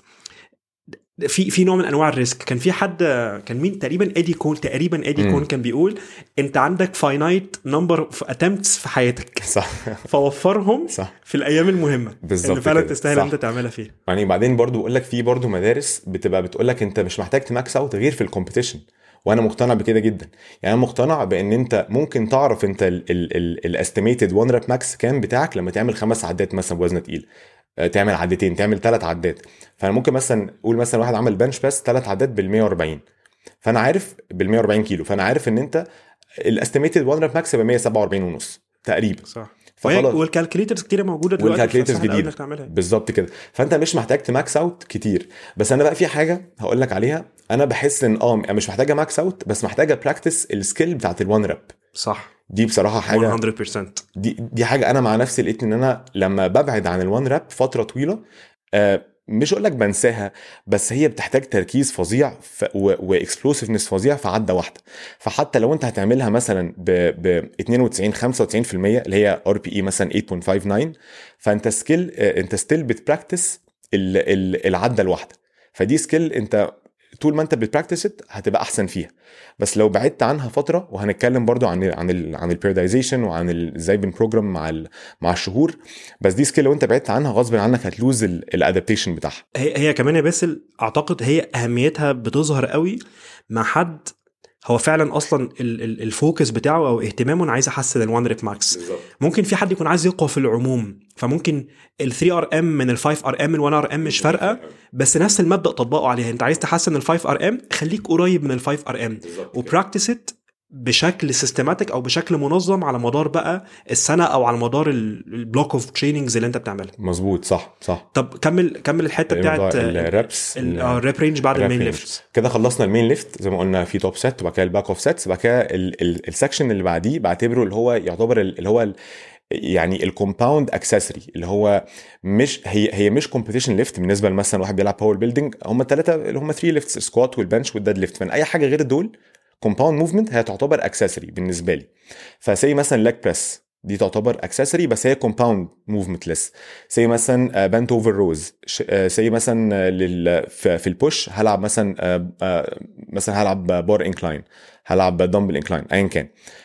في في نوع من انواع الريسك كان في حد كان مين تقريبا ايدي كون تقريبا ايدي مم. كون كان بيقول انت عندك فاينايت نمبر اوف اتمتس في حياتك صح فوفرهم صح في الايام المهمه بالظبط اللي فعلا كده. تستاهل صح. انت تعملها فيها يعني بعدين برضو بقول لك في برضو مدارس بتبقى بتقول لك انت مش محتاج تماكس اوت غير في الكومبيتيشن وانا مقتنع بكده جدا يعني انا مقتنع بان انت ممكن تعرف انت الاستيميتد وان راب ماكس كام بتاعك لما تعمل خمس عدات مثلا بوزن تقيل آه، تعمل عدتين تعمل ثلاث عدات فانا ممكن مثلا قول مثلا واحد عمل بنش بس ثلاث عدات بال 140 فانا عارف بال 140 كيلو فانا عارف ان انت الاستيميتد وان راب ماكس يبقى 147 ونص تقريبا صح فخلاص. والكالكوليترز كتير موجوده دلوقتي والكالكوليترز فسهل أوي جديده انك تعملها بالظبط كده فانت مش محتاج تماكس اوت كتير بس انا بقى في حاجه هقول لك عليها انا بحس ان اه مش محتاجه ماكس اوت بس محتاجه براكتس السكيل بتاعت الوان راب صح دي بصراحه حاجه 100% دي دي حاجه انا مع نفسي لقيت ان انا لما ببعد عن الوان راب فتره طويله آه مش اقول لك بنساها بس هي بتحتاج تركيز فظيع واكسبلوسيفنس فظيع في عده واحده فحتى لو انت هتعملها مثلا ب ب 92 95% اللي هي ار بي اي مثلا 8.59 فانت سكيل انت ستيل بتبراكتس ال- ال- العده الواحده فدي سكيل انت طول ما انت بتبراكتس هتبقى احسن فيها بس لو بعدت عنها فتره وهنتكلم برضو عن ال عن ال عن البيريدايزيشن وعن ال- ازاي بنبروجرام مع ال مع الشهور بس دي سكيل لو انت بعدت عنها غصب عنك هتلوز الادابتيشن بتاعها هي هي كمان يا باسل اعتقد هي اهميتها بتظهر قوي مع حد هو فعلا اصلا ال- ال- الفوكس بتاعه او اهتمامه انا عايز احسن الوان ريب ماكس ممكن في حد يكون عايز يقوى في العموم فممكن ال 3 ار ام من ال 5 ار ام ال 1 ار ام مش فارقه بس نفس المبدا طبقه عليها انت عايز تحسن ال 5 ار ام خليك قريب من ال 5 ار ام وبراكتس ات بشكل سيستماتيك او بشكل منظم على مدار بقى السنه او على مدار البلوك اوف تريننجز اللي انت بتعملها مظبوط صح صح طب كمل كمل الحته بتاعت الرابس الريب رينج بعد الراب المين رينج. ليفت كده خلصنا المين ليفت زي ما قلنا في توب سيت وبعد كده الباك اوف سيتس وبعد كده ال- ال- السكشن اللي بعديه بعتبره اللي هو يعتبر ال- اللي هو ال- يعني الكومباوند اكسسوري اللي هو مش هي هي مش كومبيتيشن ليفت بالنسبه لمثلا واحد بيلعب باور بيلدينج هم الثلاثه اللي هم 3 ليفتس سكوات والبنش والديد ليفت فان اي حاجه غير دول كومباوند موفمنت هي تعتبر اكسسوري بالنسبه لي فسي مثلا لاج بريس دي تعتبر اكسسوري بس هي كومباوند موفمنت ليس سي مثلا بانت اوفر روز سي مثلا آه، لل في في البوش هلعب مثلا آه، آه، مثلا هلعب بار انكلاين هلعب دمبل انكلاين ايا كان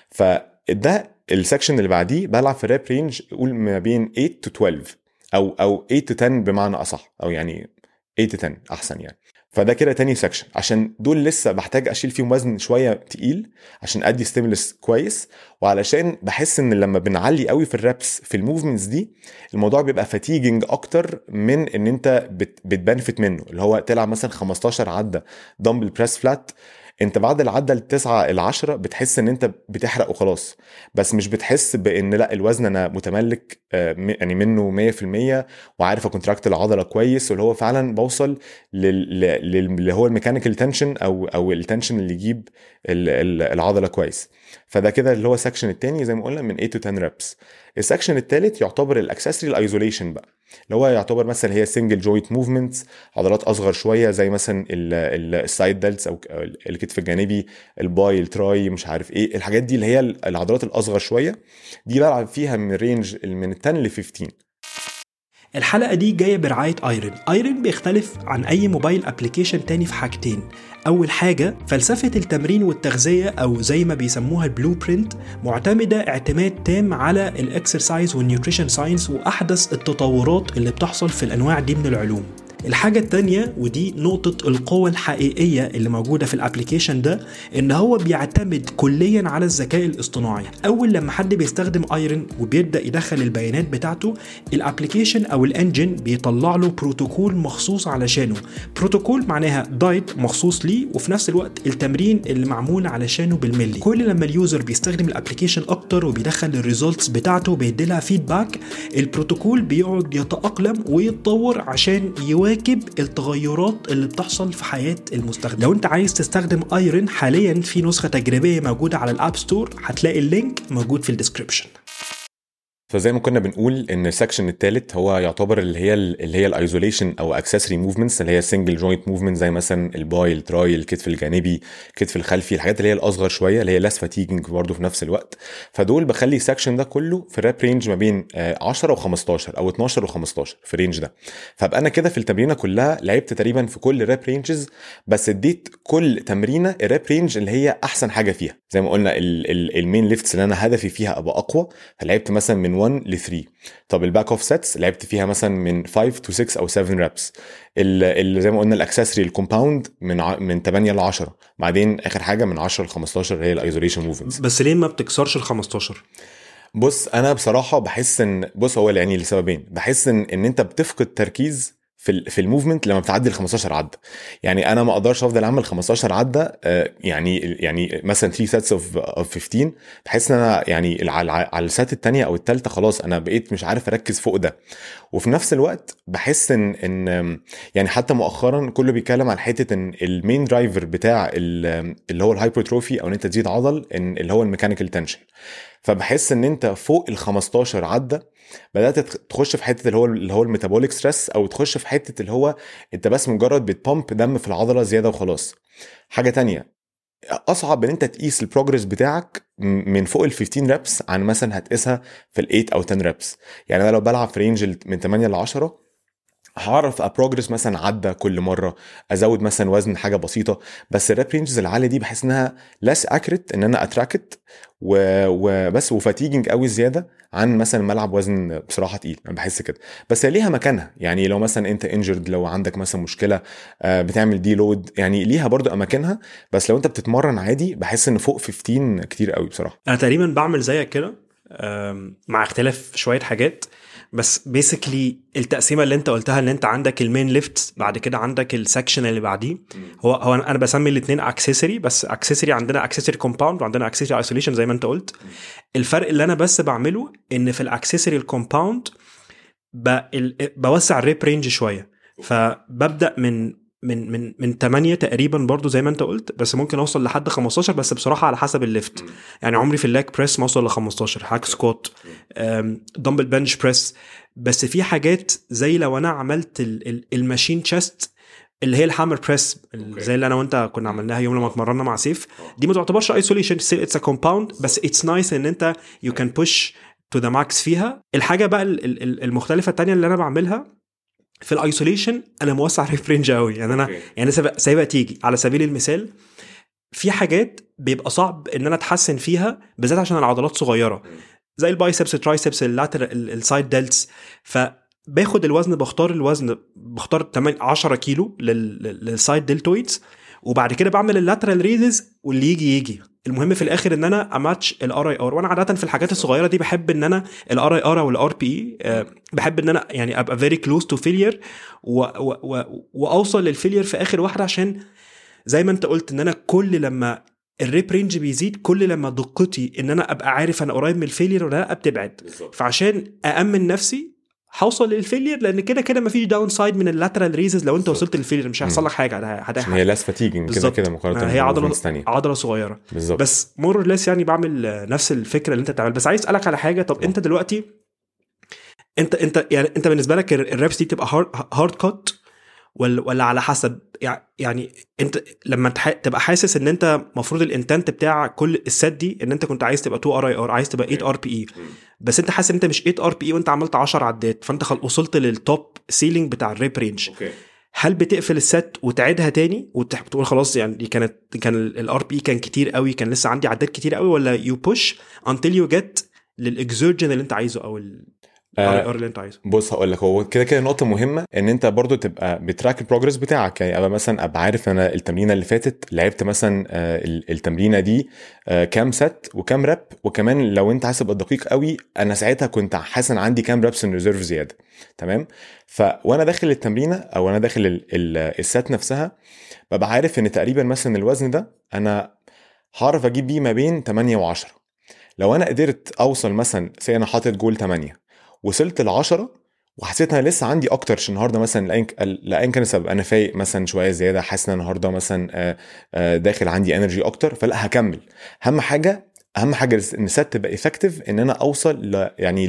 فده السكشن اللي بعديه بلعب في راب رينج قول ما بين 8 تو 12 او او 8 تو 10 بمعنى اصح او يعني 8 تو 10 احسن يعني فده كده تاني سكشن عشان دول لسه بحتاج اشيل فيهم وزن شويه تقيل عشان ادي ستيمولس كويس وعلشان بحس ان لما بنعلي قوي في الرابس في الموفمنتس دي الموضوع بيبقى فاتيجنج اكتر من ان انت بت بتبنفت منه اللي هو تلعب مثلا 15 عده دمبل بريس فلات انت بعد العده التسعه العشرة بتحس ان انت بتحرق وخلاص بس مش بتحس بان لا الوزن انا متملك آه، م- يعني منه 100% وعارف اكونتراكت العضله كويس واللي هو فعلا بوصل لل- لل- اللي هو الميكانيكال تنشن او او التنشن اللي يجيب ال- ال- العضله كويس فده كده اللي هو السكشن التاني زي ما قلنا من 8 to 10 ريبس السكشن التالت يعتبر الاكسسوري الايزوليشن بقى اللي هو يعتبر مثلا هي سنجل جوينت موفمنتس عضلات اصغر شويه زي مثلا السايد دلتس او الكتف الجانبي الباي التراي مش عارف ايه الحاجات دي اللي هي العضلات الاصغر شويه دي بلعب فيها من رينج من 10 ل 15 الحلقة دي جاية برعاية ايرن ايرن بيختلف عن اي موبايل ابلكيشن تاني في حاجتين اول حاجة فلسفة التمرين والتغذية او زي ما بيسموها البلو برينت معتمدة اعتماد تام على الاكسرسايز والنيوتريشن ساينس واحدث التطورات اللي بتحصل في الانواع دي من العلوم الحاجة التانية ودي نقطة القوة الحقيقية اللي موجودة في الابليكيشن ده ان هو بيعتمد كليا على الذكاء الاصطناعي اول لما حد بيستخدم ايرن وبيبدا يدخل البيانات بتاعته الابليكيشن او الانجن بيطلع له بروتوكول مخصوص علشانه بروتوكول معناها دايت مخصوص ليه وفي نفس الوقت التمرين اللي معمول علشانه بالملي كل لما اليوزر بيستخدم الابليكيشن اكتر وبيدخل الريزولتس بتاعته بيدي لها فيدباك البروتوكول بيقعد يتاقلم ويتطور عشان يواكب التغيرات اللي بتحصل في حياه المستخدم لو انت عايز تستخدم ايرن حاليا في نسخه تجريبيه موجوده على الاب ستور هتلاقي اللينك موجود في الديسكربشن فزي ما كنا بنقول ان السكشن الثالث هو يعتبر اللي هي اللي هي الايزوليشن او اكسسوري موفمنتس اللي هي سنجل جوينت موفمنت زي مثلا الباي التراي الكتف الجانبي الكتف الخلفي الحاجات اللي هي الاصغر شويه اللي هي لاس فاتيجنج برضه في نفس الوقت فدول بخلي السكشن ده كله في راب رينج ما بين آه، 10 و15 او 12 و15 في الرينج ده فابقى انا كده في التمرينه كلها لعبت تقريبا في كل راب رينجز بس اديت كل تمرينه الراب رينج اللي هي احسن حاجه فيها زي ما قلنا ال- ال- المين ليفتس اللي انا هدفي فيها ابقى اقوى فلعبت مثلا من 1 ل 3 طب الباك اوف سيتس لعبت فيها مثلا من 5 تو 6 او 7 ريبس اللي زي ما قلنا الاكسسوري الكومباوند من ع... من 8 ل 10 بعدين اخر حاجه من 10 ل 15 هي الايزوليشن موفمنتس بس ليه ما بتكسرش ال 15 بص انا بصراحه بحس ان بص هو يعني لسببين بحس ان ان انت بتفقد تركيز في ال- في الموفمنت لما بتعدي ال 15 عده يعني انا ما اقدرش افضل اعمل 15 عده آه، يعني يعني مثلا 3 سيتس اوف اوف 15 بحس ان انا يعني على على السات الثانيه او الثالثه خلاص انا بقيت مش عارف اركز فوق ده وفي نفس الوقت بحس ان ان يعني حتى مؤخرا كله بيتكلم عن حته ان المين درايفر بتاع ال- اللي هو الهايبرتروفي او ان انت تزيد عضل ان اللي هو الميكانيكال تنشن فبحس ان انت فوق ال 15 عده بدات تخ- تخش في حته اللي هو اللي هو الميتابوليك ستريس او تخش في حته اللي هو انت بس مجرد بتبامب دم في العضله زياده وخلاص حاجه تانية اصعب ان انت تقيس البروجرس بتاعك م- من فوق ال 15 ريبس عن مثلا هتقيسها في ال 8 او 10 ريبس يعني انا لو بلعب في رينج ال- من 8 ل 10 هعرف ابروجرس مثلا عدى كل مره ازود مثلا وزن حاجه بسيطه بس الراب رينجز العاليه دي بحس انها لس اكريت ان انا اتراكت وبس وفاتيجنج قوي زياده عن مثلا ملعب وزن بصراحه تقيل انا بحس كده بس هي ليها مكانها يعني لو مثلا انت انجرد لو عندك مثلا مشكله آه، بتعمل دي لود يعني ليها برضو اماكنها بس لو انت بتتمرن عادي بحس ان فوق 15 كتير قوي بصراحه انا تقريبا بعمل زيك كده أم، مع اختلاف شويه حاجات بس بيسكلي التقسيمه اللي انت قلتها ان انت عندك المين ليفت بعد كده عندك السكشن اللي بعديه هو هو انا أنا بسمي الاثنين اكسسوري بس اكسسوري عندنا اكسسوري كومباوند وعندنا اكسسوري ايسوليشن زي ما انت قلت الفرق اللي انا بس بعمله ان في الاكسسوري الكومباوند ب- ال- بوسع الريب رينج شويه فببدا من من من من 8 تقريبا برضو زي ما انت قلت بس ممكن اوصل لحد 15 بس بصراحه على حسب الليفت يعني عمري في اللاك بريس ما اوصل ل 15 هاك سكوت دمبل بنش بريس بس في حاجات زي لو انا عملت ال- ال- الماشين تشيست اللي هي الهامر بريس زي اللي انا وانت كنا عملناها يوم لما اتمرنا مع سيف دي ما تعتبرش ايسوليشن اتس ا كومباوند بس اتس نايس ان انت يو كان بوش تو ذا ماكس فيها الحاجه بقى ال- ال- ال- المختلفه التانية اللي انا بعملها في الايسوليشن انا موسع ريف رينج قوي يعني انا أوكي. يعني سايبها سايبها تيجي على سبيل المثال في حاجات بيبقى صعب ان انا اتحسن فيها بالذات عشان العضلات صغيره زي البايسبس الترايسبس اللاتر السايد ديلتس ف باخد الوزن بختار الوزن بختار 8 10 كيلو للسايد دلتويدز وبعد كده بعمل اللاترال ريزز واللي يجي يجي المهم في الاخر ان انا اماتش الار اي ار وانا عاده في الحاجات الصغيره دي بحب ان انا الار اي ار او الار بي بحب ان انا يعني ابقى فيري كلوز تو فيلير واوصل للفيلير في اخر واحده عشان زي ما انت قلت ان انا كل لما الريب رينج بيزيد كل لما دقتي ان انا ابقى عارف انا قريب من الفيلير ولا لا بتبعد فعشان اامن نفسي هوصل للفيلير لان كده كده مفيش داون سايد من اللاترال ريزز لو انت وصلت للفيلير مش هيحصل لك حاجه ده عشان هي لاس فاتيجنج كده بالظبط. كده مقارنه هي عضله بالmovements تانية عضله صغيره بالظبط بس مور ليس يعني بعمل نفس الفكره اللي انت بتعمل بس عايز اسالك على حاجه طب انت دلوقتي انت انت يعني انت بالنسبه لك الرابس دي تبقى هارد كات ولا ولا على حسب يع- يعني انت لما تح- تبقى حاسس ان انت المفروض الانتنت بتاع كل السات دي ان انت كنت عايز تبقى 2 ار اي ار عايز تبقى 8 ار بي اي بس انت حاسس ان انت مش 8 ار بي اي وانت عملت 10 عدات فانت خل... وصلت للتوب سيلينج بتاع الريب رينج اوكي هل بتقفل السات وتعيدها تاني وتقول خلاص يعني دي كانت كان الار بي كان كتير قوي كان لسه عندي عدات كتير قوي ولا يو بوش انتل يو جيت للاكزرجن اللي انت عايزه او الار آه، ار اللي انت عايزه بص هقول لك هو كده كده نقطة مهمة ان انت برضو تبقى بتراك البروجرس بتاعك يعني ابقى مثلا ابقى عارف انا التمرينة اللي فاتت لعبت مثلا آه، ال- التمرينة دي آه، كام ست وكام راب وكمان لو انت عايز تبقى دقيق قوي انا ساعتها كنت حاسس ان عندي كام رابس ان ريزيرف زيادة تمام ف وانا داخل التمرينة او انا داخل ال- ال- الست نفسها ببقى عارف ان تقريبا مثلا الوزن ده انا هعرف اجيب بيه ما بين 8 و10 لو انا قدرت اوصل مثلا سي انا حاطط جول 8 وصلت ل 10 وحسيت انا لسه عندي اكتر عشان النهارده مثلا لأن لأن كان السبب انا فايق مثلا شويه زياده حاسس ان أنا النهارده مثلا آه، آه، داخل عندي انرجي اكتر فلا هكمل اهم حاجه اهم حاجه ان الست تبقى افكتيف ان انا اوصل ل يعني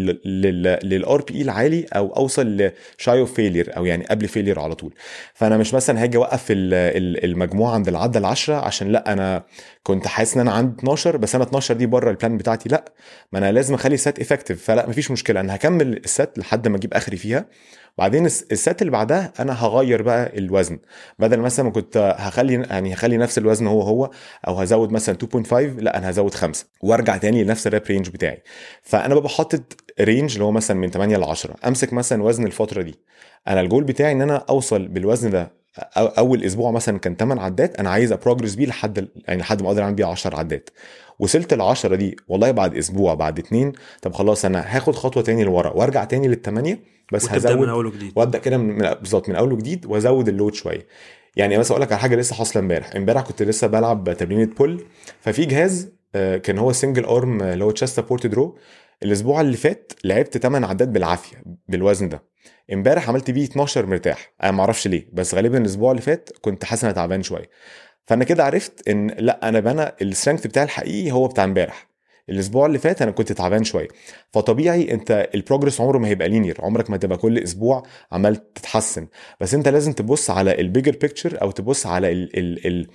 للار بي اي العالي او اوصل لشاي اوف فيلير او يعني قبل فيلير على طول فانا مش مثلا هاجي اوقف ال- ال- المجموعه عند العده العشرة عشان لا انا كنت حاسس ان انا عندي 12 بس انا 12 دي بره البلان بتاعتي لا ما انا لازم اخلي السات افكتيف فلا مفيش مشكله انا هكمل السات لحد ما اجيب اخري فيها بعدين الس- السات اللي بعدها انا هغير بقى الوزن بدل مثلا ما كنت هخلي يعني هخلي نفس الوزن هو هو او هزود مثلا 2.5 لا انا هزود 5 وارجع تاني لنفس الراب رينج بتاعي فانا ببقى حاطط رينج اللي هو مثلا من 8 ل 10 امسك مثلا وزن الفتره دي انا الجول بتاعي ان انا اوصل بالوزن ده أو- اول اسبوع مثلا كان 8 عدات انا عايز ابروجرس بيه لحد يعني لحد ما اقدر اعمل بيه 10 عدات وصلت ل 10 دي والله بعد اسبوع بعد اتنين طب خلاص انا هاخد خطوه تاني لورا وارجع تاني للثمانيه بس وتبدا من هزود اول وجديد وابدا كده من من- بالظبط من اول وجديد وازود اللود شويه يعني مثلا اقول لك على حاجه لسه حاصله امبارح امبارح كنت لسه بلعب تمرينه بول ففي جهاز آه، كان هو سنجل ارم اللي هو تشيست سبورت درو الاسبوع اللي فات لعبت 8 عدات بالعافيه بالوزن ده امبارح عملت بيه 12 مرتاح انا ما اعرفش ليه بس غالبا الاسبوع اللي فات كنت حاسس ان انا تعبان شويه فانا كده عرفت ان لا انا بنا السترينث بتاعي الحقيقي هو بتاع امبارح الاسبوع اللي فات انا كنت تعبان شويه فطبيعي انت البروجرس عمره ما هيبقى لينير عمرك ما تبقى كل اسبوع عمال تتحسن بس انت لازم تبص على البيجر بيكتشر او تبص على ال ال ال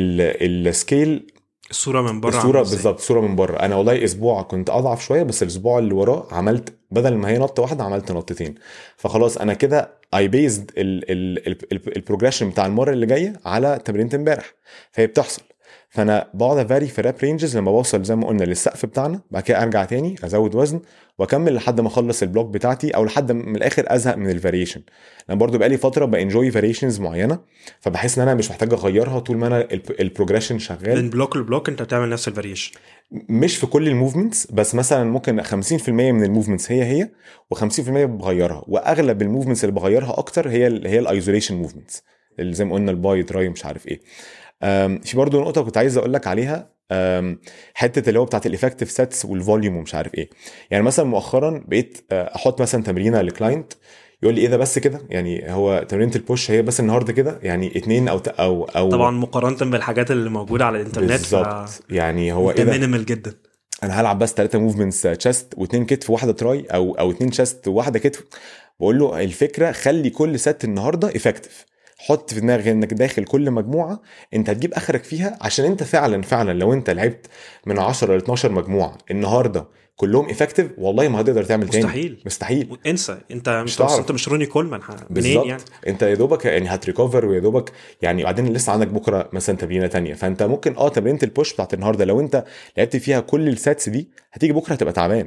ال السكيل الصوره من بره الصوره عاملة إزاي؟ بالظبط صوره من بره انا والله اسبوع كنت اضعف شويه بس الاسبوع اللي وراه عملت بدل ما هي نطه واحده عملت نطتين فخلاص انا كده اي بيزد البروجريشن بتاع المره اللي جايه على تمرينه امبارح فهي بتحصل فانا بقعد افاري في راب رينجز لما بوصل زي ما قلنا للسقف بتاعنا بعد كده ارجع تاني ازود وزن واكمل لحد ما اخلص البلوك بتاعتي او لحد من الاخر ازهق من الفاريشن انا برضو بقالي فتره بانجوي فاريشنز معينه فبحس ان انا مش محتاج اغيرها طول ما انا البروجريشن شغال من بلوك لبلوك انت بتعمل نفس الفاريشن مش في كل الموفمنتس بس مثلا ممكن 50% من الموفمنتس هي هي و50% بغيرها واغلب الموفمنتس اللي بغيرها اكتر هي ال هي الايزوليشن موفمنتس اللي زي ما قلنا الباي تراي مش عارف ايه أم، في برضو نقطه كنت عايز اقول لك عليها أم، حته اللي هو بتاعت الافكتيف سيتس والفوليوم ومش عارف ايه يعني مثلا مؤخرا بقيت أه، احط مثلا تمرينه لكلاينت يقول لي ايه ده بس كده يعني هو تمرينه البوش هي بس النهارده كده يعني اتنين او ت- او او طبعا مقارنه بالحاجات اللي موجوده على الانترنت بالظبط يعني هو ده ايه ده مينيمال جدا انا هلعب بس ثلاثه موفمنتس تشست واثنين كتف وواحده تراي او او اثنين تشست وواحده كتف بقول له الفكره خلي كل ست النهارده افكتيف حط في دماغك انك داخل كل مجموعه انت هتجيب اخرك فيها عشان انت فعلا فعلا لو انت لعبت من 10 ل 12 مجموعه النهارده كلهم افكتيف والله ما هتقدر تعمل تاني مستحيل. مستحيل انسى انت مش مش هتعرف. انت مش روني كولمان ح- منين بالظبط يعني انت يا دوبك يعني هتريكفر ويا دوبك يعني بعدين لسه عندك بكره مثلا تمرينه تانية فانت ممكن اه تمرينه البوش بتاعت النهارده لو انت لعبت فيها كل الساتس دي هتيجي بكره هتبقى تعبان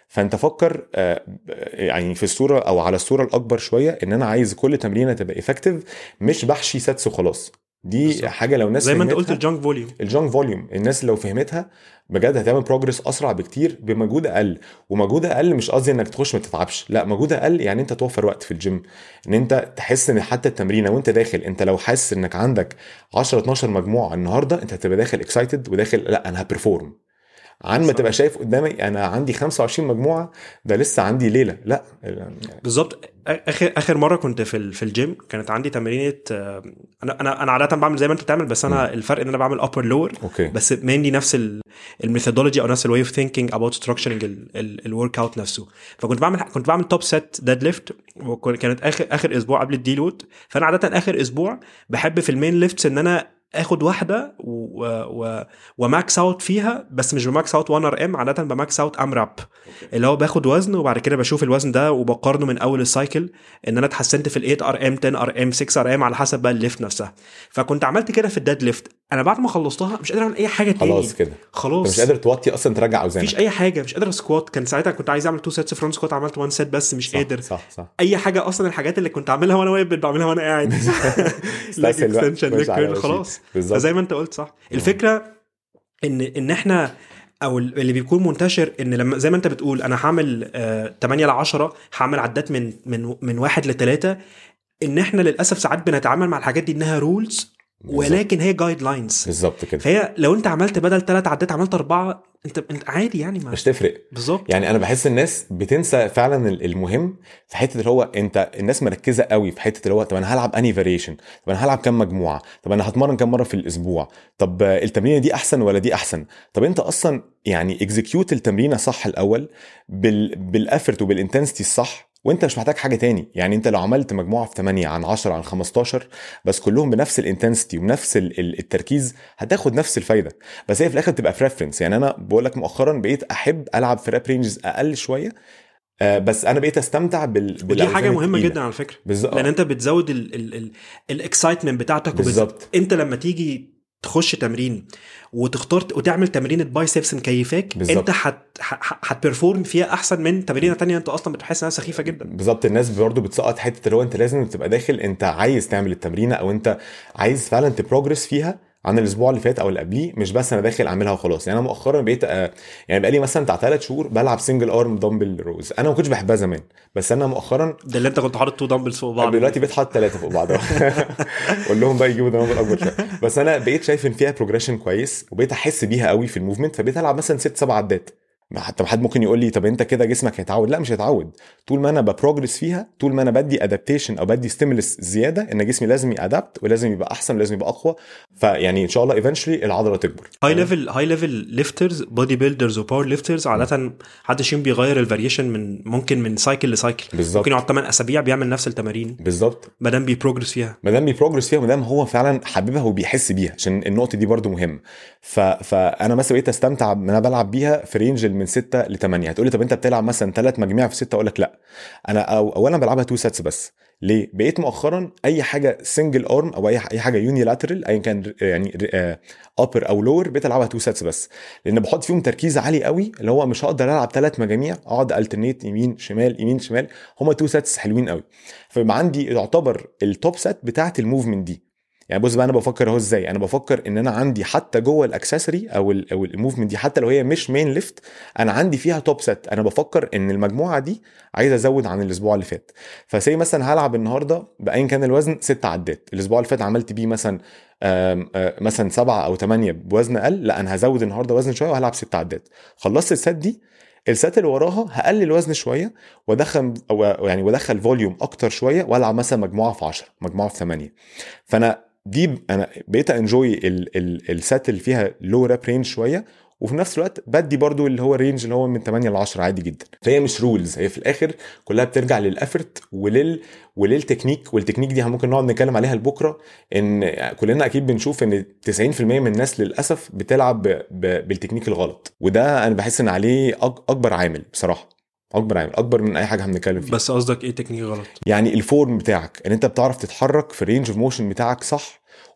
فانت فكر آه، يعني في الصوره او على الصوره الاكبر شويه ان انا عايز كل تمرينه تبقى افكتيف مش بحشي ساتس وخلاص دي بالظبط. حاجه لو الناس زي ما انت فهمتها- قلت الجانك فوليوم الجانك فوليوم الناس لو فهمتها بجد هتعمل بروجرس اسرع بكتير بمجهود اقل ومجهود اقل مش قصدي انك تخش ما تتعبش لا مجهود اقل يعني انت توفر وقت في الجيم ان انت تحس ان حتى التمرينه وانت داخل انت لو حاسس انك عندك 10 12 مجموعه النهارده انت هتبقى داخل اكسايتد وداخل لا انا هبرفورم عن ما صح. تبقى شايف قدامي انا عندي 25 مجموعه ده لسه عندي ليله لا بالظبط اخر اخر مره كنت في ال- في الجيم كانت عندي تمرينه آه، انا انا انا عاده بعمل زي ما انت بتعمل بس انا الفرق ان انا بعمل ابر لور اوكي بس مينلي نفس الميثودولوجي او نفس الواي اوف ثينكينج اباوت ستراكشرنج الورك اوت نفسه فكنت بعمل كنت بعمل توب سيت ديد ليفت وكانت اخر اخر اسبوع قبل الديلود فانا عاده اخر اسبوع بحب في المين ليفتس ان انا اخد واحده و... و... وماكس اوت فيها بس مش بماكس اوت 1 ار ام عاده بماكس اوت ام راب اللي هو باخد وزن وبعد كده بشوف الوزن ده وبقارنه من اول السايكل ان انا اتحسنت في ال 8 ار ام 10 ار ام 6 ار ام على حسب بقى الليفت نفسها فكنت عملت كده في الديد ليفت انا بعد ما خلصتها مش قادر اعمل اي حاجه تاني خلاص كده انت خلاص مش قادر توطي اصلا ترجع اوزانك مفيش اي حاجه مش قادر سكوات كان ساعتها كنت عايز اعمل تو سيتس فرونت سكوات عملت وان سيت بس مش صح قادر صح صح اي حاجه اصلا الحاجات اللي كنت عاملها وانا واقف بقيت بعملها وانا قاعد ليج استسهل بقى، اكستنشن خش ليج على كيرل رشيد. خلاص بالظبط فزي ما انت قلت صح الفكره ان ان احنا او اللي بيكون منتشر ان لما زي ما انت بتقول انا هعمل آه 8 ل 10 هعمل عدات من من من واحد لثلاثه ان احنا للاسف ساعات بنتعامل مع الحاجات دي انها رولز ولكن هي جايد لاينز بالظبط كده فهي لو انت عملت بدل ثلاث عدات عملت اربعه انت انت عادي يعني ما مش تفرق بالظبط يعني انا بحس الناس بتنسى فعلا المهم في حته اللي هو انت الناس مركزه قوي في حته اللي هو طب انا هلعب اني فاريشن طب انا هلعب كام مجموعه طب انا هتمرن كام مره في الاسبوع طب التمرينه دي احسن ولا دي احسن طب انت اصلا يعني اكزكيوت التمرينه صح الاول بال بالافورت وبالانتنسيتي الصح وانت مش محتاج حاجه تاني يعني انت لو عملت مجموعه في 8 عن 10 عن 15 بس كلهم بنفس الانتنسيتي ونفس ال- ال- التركيز هتاخد نفس الفايده بس هي في الاخر تبقى بريفرنس يعني انا بقول لك مؤخرا بقيت احب العب في راب رينجز اقل شويه آه، بس انا بقيت استمتع بال ودي بالأوزان حاجه مهمه التقيلة. جدا على فكره بالظبط لان انت بتزود الاكسايتمنت بتاعتك وبت- بالظبط. انت لما تيجي تخش تمرين وتختار وتعمل تمرينه بايسبس مكيفاك بالظبط. انت هت هتبرفورم فيها احسن من تمرينه تانية انت اصلا بتحس انها سخيفه جدا بالظبط الناس برضه بتسقط حته اللي هو انت لازم تبقى داخل انت عايز تعمل التمرينه او انت عايز فعلا تبروجرس فيها عن الاسبوع اللي فات او اللي قبليه مش بس انا داخل اعملها وخلاص يعني انا مؤخرا بقيت آه، يعني بقالي مثلا بتاع ثلاث شهور بلعب سنجل ارم دمبل روز انا ما كنتش بحبها زمان بس انا مؤخرا ده اللي انت كنت حاطط تو دمبلز فوق بعض دلوقتي بقيت حاطط ثلاثه فوق بعض قول لهم بقى يجيبوا دمبل اكبر شويه بس انا بقيت شايف ان فيها بروجريشن كويس وبقيت احس بيها قوي في الموفمنت فبقيت العب مثلا ست سبع عدات ما حتى حد ممكن يقول لي طب انت كده جسمك هيتعود لا مش هيتعود طول ما انا ببروجرس فيها طول ما انا بدي ادابتيشن او بدي ستيمولس زياده ان جسمي لازم يادابت ولازم يبقى احسن ولازم يبقى اقوى فيعني ان شاء الله ايفنشلي العضله تكبر هاي ليفل هاي ليفل ليفترز بودي بيلدرز وباور ليفترز عاده محدش يوم بيغير الفاريشن من ممكن من سايكل لسايكل بالظبط. ممكن يقعد 8 اسابيع بيعمل نفس التمارين بالظبط ما دام بيبروجرس فيها ما دام بيبروجرس فيها ما دام هو فعلا حاببها وبيحس بيها عشان النقطه دي برضو مهمه ف... فانا مثلا بقيت استمتع ان انا بلعب بيها في رينج من 6 ل 8 هتقولي طب انت بتلعب مثلا ثلاث مجاميع في 6 اقول لك لا انا أو اولا بلعبها تو سيتس بس ليه؟ بقيت مؤخرا اي حاجه سنجل ارم او اي اي حاجه يونيلاترال ايا كان يعني ابر او لور بقيت العبها تو سيتس بس لان بحط فيهم تركيز عالي قوي اللي هو مش هقدر العب ثلاث مجاميع اقعد الترنيت يمين شمال يمين شمال هما تو سيتس حلوين قوي فيبقى عندي يعتبر التوب سيت بتاعت الموفمنت دي يعني بص بقى انا بفكر اهو ازاي انا بفكر ان انا عندي حتى جوه الاكسسوري او ال او الموفمنت دي حتى لو هي مش مين ليفت انا عندي فيها توب سيت انا بفكر ان المجموعه دي عايز ازود عن الاسبوع اللي فات فسي مثلا هلعب النهارده بايا كان الوزن ست عدات الاسبوع اللي فات عملت بيه مثلا آم، آه، مثلا سبعه او ثمانيه بوزن اقل لا انا هزود النهارده وزن شويه وهلعب ست عدات خلصت السات دي السات اللي وراها هقلل وزن شويه وادخل او يعني وادخل فوليوم اكتر شويه والعب مثلا مجموعه في 10 مجموعه في 8 فانا دي انا بقيت انجوي ال ال السات اللي فيها لو راب رينج شويه وفي نفس الوقت بدي برضو اللي هو الرينج اللي هو من 8 ل 10 عادي جدا فهي مش رولز هي في الاخر كلها بترجع للافرت ولل وللتكنيك والتكنيك دي ممكن نقعد نتكلم عليها لبكره ان كلنا اكيد بنشوف ان 90% من الناس للاسف بتلعب ب... ب... بالتكنيك الغلط وده انا بحس ان عليه أك... اكبر عامل بصراحه اكبر عامل اكبر من اي حاجه هنتكلم فيها بس قصدك ايه تكنيك غلط يعني الفورم بتاعك ان انت بتعرف تتحرك في الرينج اوف موشن بتاعك صح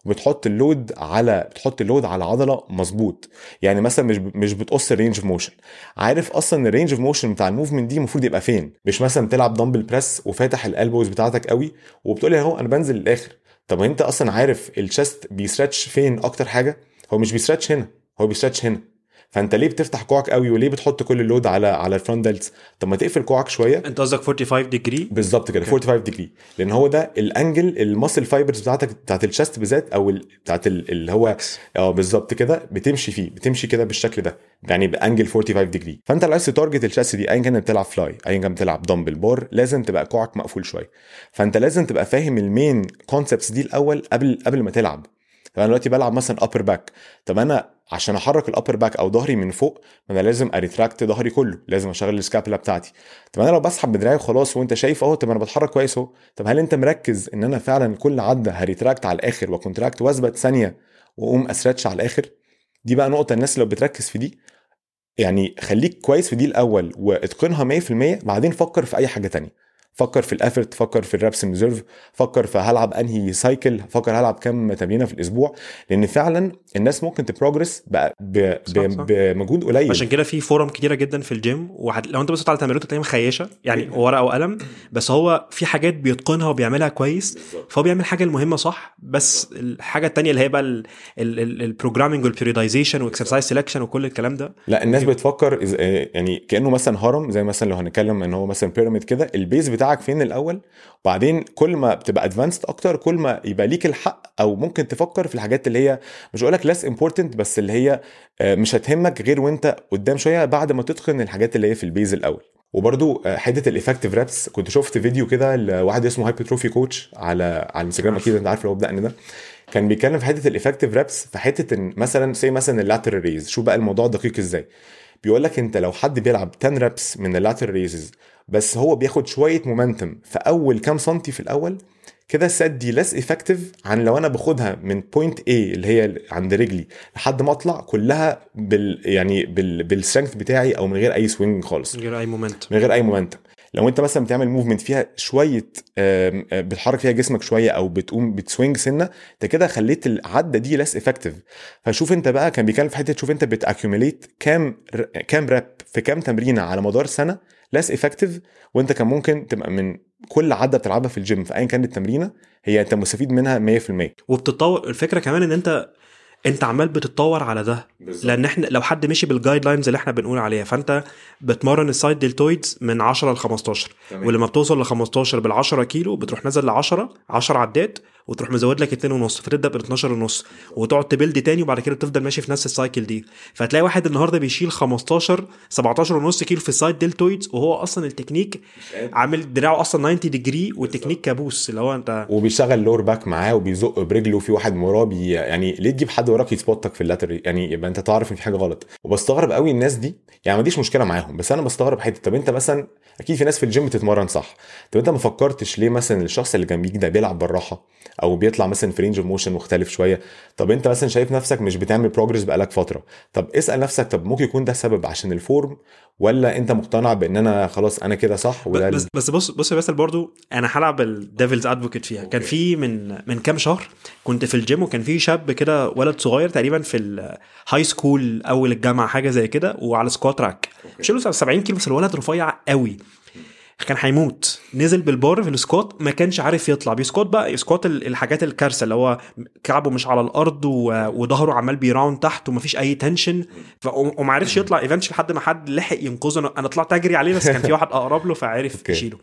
وبتحط اللود على بتحط اللود على عضله مظبوط يعني مثلا مش مش بتقص الرينج اوف موشن عارف اصلا الرينج اوف موشن بتاع الموفمنت دي المفروض يبقى فين مش مثلا بتلعب دمبل بريس وفاتح الالبوز بتاعتك قوي وبتقول اهو انا بنزل للاخر طب انت اصلا عارف الشست بيسترتش فين اكتر حاجه هو مش بيسترتش هنا هو بيسترتش هنا فانت ليه بتفتح كوعك قوي وليه بتحط كل اللود على على الفرونت دلتس طب ما تقفل كوعك شويه انت قصدك 45 ديجري بالظبط كده 45 ديجري لان هو ده الانجل الماسل فايبرز بتاعتك بتاعت الشست بالذات او ال- بتاعت ال- اللي هو اه بالظبط كده بتمشي فيه بتمشي كده بالشكل ده يعني بانجل 45 ديجري فانت لو عايز تارجت الشست دي ايا كان بتلعب فلاي ايا كان بتلعب دمبل بار لازم تبقى كوعك مقفول شويه فانت لازم تبقى فاهم المين كونسبتس دي الاول قبل قبل ما تلعب فانا دلوقتي بلعب مثلا ابر باك طب انا عشان احرك الابر باك او ظهري من فوق ما انا لازم اريتراكت ظهري كله لازم اشغل السكابولا بتاعتي طب انا لو بسحب بدراعي وخلاص وانت شايف اهو طب انا بتحرك كويس اهو طب هل انت مركز ان انا فعلا كل عده هريتراكت على الاخر وكونتراكت واثبت ثانيه واقوم اسرتش على الاخر دي بقى نقطه الناس لو بتركز في دي يعني خليك كويس في دي الاول واتقنها 100% بعدين فكر في اي حاجه تانية فكر في الافورت فكر في الرابس ريزيرف فكر في هلعب انهي سايكل فكر هلعب كام تمرينه في الاسبوع لان فعلا الناس ممكن تبروجرس ب- ب- صح، صح. ب- بمجهود قليل عشان كده في فورم كتيره جدا في الجيم وحد... لو انت بصيت على تمرينته تلاقيها مخيشه يعني ورقه وقلم بس هو في حاجات بيتقنها وبيعملها كويس فهو بيعمل حاجه المهمه صح بس الحاجه التانية اللي هي بقى البروجرامنج والبيريودايزيشن واكسرسايز سelection وكل الكلام ده لا الناس بتفكر إز- آه، يعني كانه مثلا هرم زي مثلا لو هنتكلم ان هو مثلا بيراميد كده البيز بتاعك فين الاول وبعدين كل ما بتبقى ادفانسد اكتر كل ما يبقى ليك الحق او ممكن تفكر في الحاجات اللي هي مش هقول لك less important بس اللي هي آه، مش هتهمك غير وانت قدام شويه بعد ما تتقن الحاجات اللي هي في البيز الاول وبرضو آه، حته الافكتيف رابس كنت شفت فيديو كده لواحد اسمه هايبرتروفي كوتش على على الانستجرام اكيد انت عارف اللي هو بدقن ده كان بيتكلم في حته الافكتيف رابس في حته ان مثلا زي مثلا اللاترال ريز شوف بقى الموضوع دقيق ازاي بيقول لك انت لو حد بيلعب 10 رابس من اللاترال ريزز بس هو بياخد شويه مومنتم في اول كام سنتي في الاول كده السات دي لس افكتيف عن لو انا باخدها من بوينت A اللي هي عند رجلي لحد ما اطلع كلها بال يعني بال بالسترينث بتاعي او من غير اي سوينج خالص من غير اي مومنت من غير اي مومنتم لو انت مثلا بتعمل موفمنت فيها شويه آم، آه، بتحرك فيها جسمك شويه او بتقوم بتسوينج سنه انت كده خليت العده دي لس افكتيف فشوف انت بقى كان بيتكلم في حته شوف انت بتاكيوميليت كام ر- كام راب في كام تمرينه على مدار سنه لس افكتيف وانت كان ممكن تبقى من كل عده بتلعبها في الجيم في ايا كانت التمرينه هي انت مستفيد منها 100% وبتتطور الفكره كمان ان انت انت عمال بتتطور على ده لان احنا لو حد مشي بالجايد لاينز اللي احنا بنقول عليها فانت بتمرن السايد دلتويدز من 10 ل 15 تمام. ولما بتوصل ل 15 بال 10 كيلو بتروح نازل ل 10 10 عدات وتروح مزود لك 2 ونص فتبدا بال 12 ونص وتقعد تبلد تاني وبعد كده بتفضل ماشي في نفس السايكل دي فتلاقي واحد النهارده بيشيل 15 17 ونص كيلو في السايد دلتويدز وهو اصلا التكنيك عامل دراعه اصلا 90 ديجري والتكنيك كابوس اللي هو انت وبيشتغل لور باك معاه وبيزق برجله في واحد وراه بي يعني ليه تجيب حد وراك يسبوتك في اللاتر يعني يبقى انت تعرف ان في حاجه غلط وبستغرب قوي الناس دي يعني ما عنديش مشكله معاهم بس انا بستغرب حته طب انت مثلا اكيد في ناس في الجيم بتتمرن صح طب انت ما فكرتش ليه مثلا الشخص اللي جنبيك ده بيلعب بالراحه او بيطلع مثلا في رينج اوف موشن مختلف شويه طب انت مثلا شايف نفسك مش بتعمل بروجرس بقالك فتره طب اسال نفسك طب ممكن يكون ده سبب عشان الفورم ولا انت مقتنع بان انا خلاص انا كده صح وده بس بس بص بص يا باسل برضو انا هلعب الديفلز ادفوكيت فيها كان في من من كام شهر كنت في الجيم وكان في شاب كده ولد صغير تقريبا في الهاي سكول اول الجامعه حاجه زي كده وعلى سكوات راك شيله 70 كيلو بس الولد رفيع قوي كان هيموت نزل بالبار في السكوات ما كانش عارف يطلع بيسكوات بقى سكوات ال- الحاجات الكارثه اللي هو كعبه مش على الارض و- وظهره عمال بيراوند تحت ومفيش اي تنشن ف- وما عرفش يطلع ايفنتش لحد ما حد لحق ينقذه أنا- انا طلعت اجري عليه بس كان في واحد اقرب له فعرف أوكي. يشيله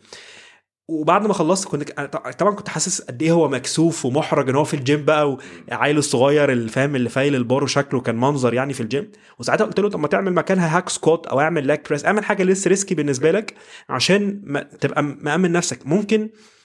وبعد ما خلصت كنت أنا طبعا كنت حاسس قد ايه هو مكسوف ومحرج ان هو في الجيم بقى وعيل الصغير اللي فاهم اللي فايل البار وشكله كان منظر يعني في الجيم وساعتها قلت له طب ما تعمل مكانها هاك سكوات او اعمل لاك بريس اعمل حاجه لسه ريسكي بالنسبه لك عشان ما تبقى مأمن نفسك ممكن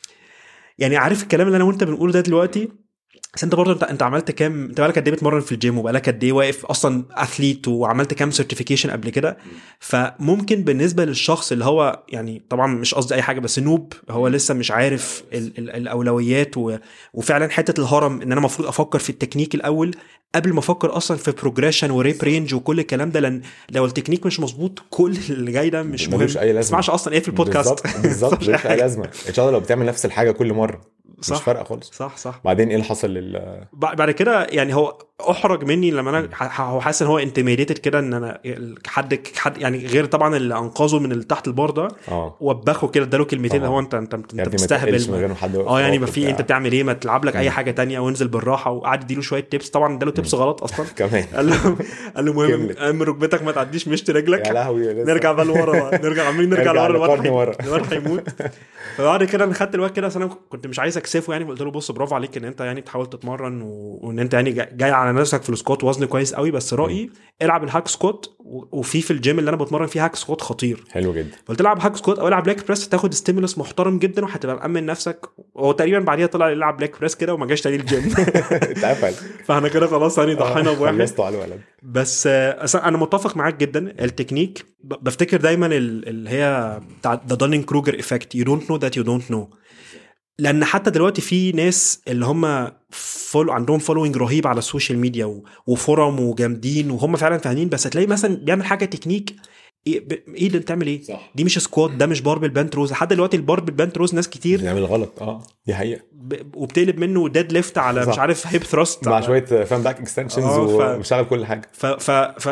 يعني عارف الكلام اللي انا وانت بنقوله ده دلوقتي بس انت برضه انت انت عملت كام انت بقالك قد ايه بتمرن في الجيم وبقالك قد ايه واقف اصلا اثليت وعملت كام سيرتيفيكيشن قبل كده فممكن بالنسبه للشخص اللي هو يعني طبعا مش قصدي اي حاجه بس نوب هو لسه مش عارف ال ال الاولويات و وفعلا حته الهرم ان انا المفروض افكر في التكنيك الاول قبل ما افكر اصلا في بروجريشن وريب رينج وكل الكلام ده لان لو التكنيك مش مظبوط كل اللي جاي ده مش مهم ملوش أي لازمة. ما تسمعش اصلا ايه في البودكاست بالظبط بالظبط مش أي ملوش اي حاجة. لازمه ان شاء الله لو بتعمل نفس الحاجه كل مره مش صح. فارقه خالص صح صح بعدين ايه اللي حصل لل بع- بعد كده يعني هو احرج مني لما انا ح- هو حاسس ان هو انتميديتد كده ان انا حد حد يعني غير طبعا اللي انقذه من اللي تحت البار ده اه وبخه كده اداله كلمتين طبعا. هو انت انت انت يا ابني ما بتستهبل تقلش من غير ما حد اه يعني ما في بتاع. انت بتعمل ايه ما تلعب لك اي مم. حاجه تانية وانزل بالراحه وقعد يديله شويه تيبس طبعا اداله تيبس غلط اصلا كمان قال له قال له المهم كملت. اهم ركبتك ما تعديش مشط رجلك يا لهوي لسه. نرجع بقى لورا بقى نرجع عمالين نرجع نرجع لورا لقرن الواد ورا. هي- الواد هيموت فبعد كده انا خدت الواد كده أصل انا كنت مش عايز اكسفه يعني قلت له بص برافو عليك ان انت يعني بتحاول تتمرن و... وان انت يعني جاي جاي على نفسك في السكوات وزن كويس قوي بس رايي العب الهاك سكوات و... وفي في الجيم اللي انا بتمرن فيه هاك سكوات خطير حلو جدا قلت العب هاك سكوات او العب لاك بريس تاخد ستيمولس محترم جدا وهتبقى مامن نفسك هو تقريبا بعديها طلع يلعب لاك بريس كده وما جاش تاني الجيم اتقفل فاحنا كده خلاص يعني ضحينا بواحد خلصتوا على الولد بس آه، أصلاً انا متفق معاك جدا التكنيك ب- بفتكر دايما ال- اللي هي بتاع ذا دانينج كروجر افكت يو دونت نو ذات يو دونت نو لان حتى دلوقتي في ناس اللي هم فولو عندهم فولوينج رهيب على السوشيال ميديا و- وفورم وجامدين وهم فعلا فاهمين بس هتلاقي مثلا بيعمل حاجه تكنيك ايه ب- ايه ده بتعمل ايه؟ صح دي مش سكوات ده مش باربل بانت روز لحد دلوقتي الباربل بانت روز ناس كتير بيعمل غلط اه دي حقيقه ب- وبتقلب منه ديد ليفت على صح. مش عارف هيب ثراست مع شويه فان باك اكستنشنز آه، ف- ومشغل كل حاجه ف ف ف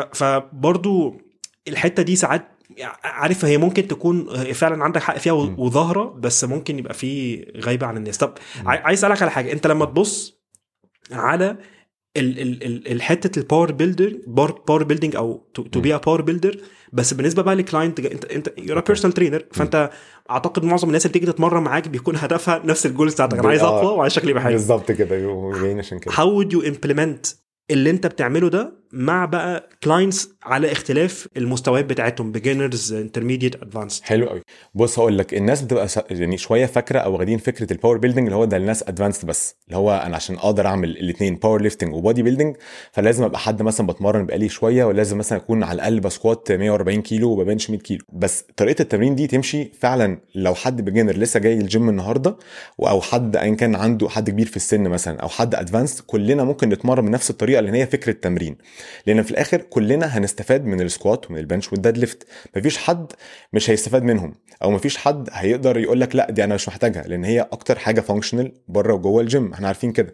فبرضو الحته دي ساعات عارف هي ممكن تكون فعلا عندك حق فيها مم. وظاهره بس ممكن يبقى في غايبه عن الناس طب عاي- عايز اسالك على حاجه انت لما تبص على ال ال ال الحته الباور بيلدر باور بيلدينج او تو بي ا باور بيلدر بس بالنسبه بقى لكلاينت انت انت يور بيرسونال ترينر فانت اعتقد معظم الناس اللي بتيجي تتمرن معاك بيكون هدفها نفس الجولز بتاعتك انا عايز آه. اقوى وعايز شكلي يبقى حلو بالظبط كده يبقوا جايين عشان كده how would you implement اللي انت بتعمله ده مع بقى كلاينتس على اختلاف المستويات بتاعتهم beginners intermediate advanced حلو قوي بص هقول لك الناس بتبقى س- يعني شويه فاكره او واخدين فكره الباور بيلدينج اللي هو ده الناس ادفانسد بس اللي هو انا عشان اقدر اعمل الاثنين باور ليفتنج وبودي بيلدينج فلازم ابقى حد مثلا بتمرن بقالي شويه ولازم مثلا اكون على الاقل بسكوات 140 كيلو وببنش 100 كيلو بس طريقه التمرين دي تمشي فعلا لو حد بيجنر لسه جاي الجيم النهارده او حد ايا كان عنده حد كبير في السن مثلا او حد ادفانسد كلنا ممكن نتمرن بنفس الطريقه لان هي فكره تمرين لان في الاخر كلنا هنستفاد من السكوات ومن البنش والديد ليفت مفيش حد مش هيستفاد منهم او مفيش حد هيقدر يقول لك لا دي انا مش محتاجها لان هي اكتر حاجه فانكشنال بره وجوه الجيم احنا عارفين كده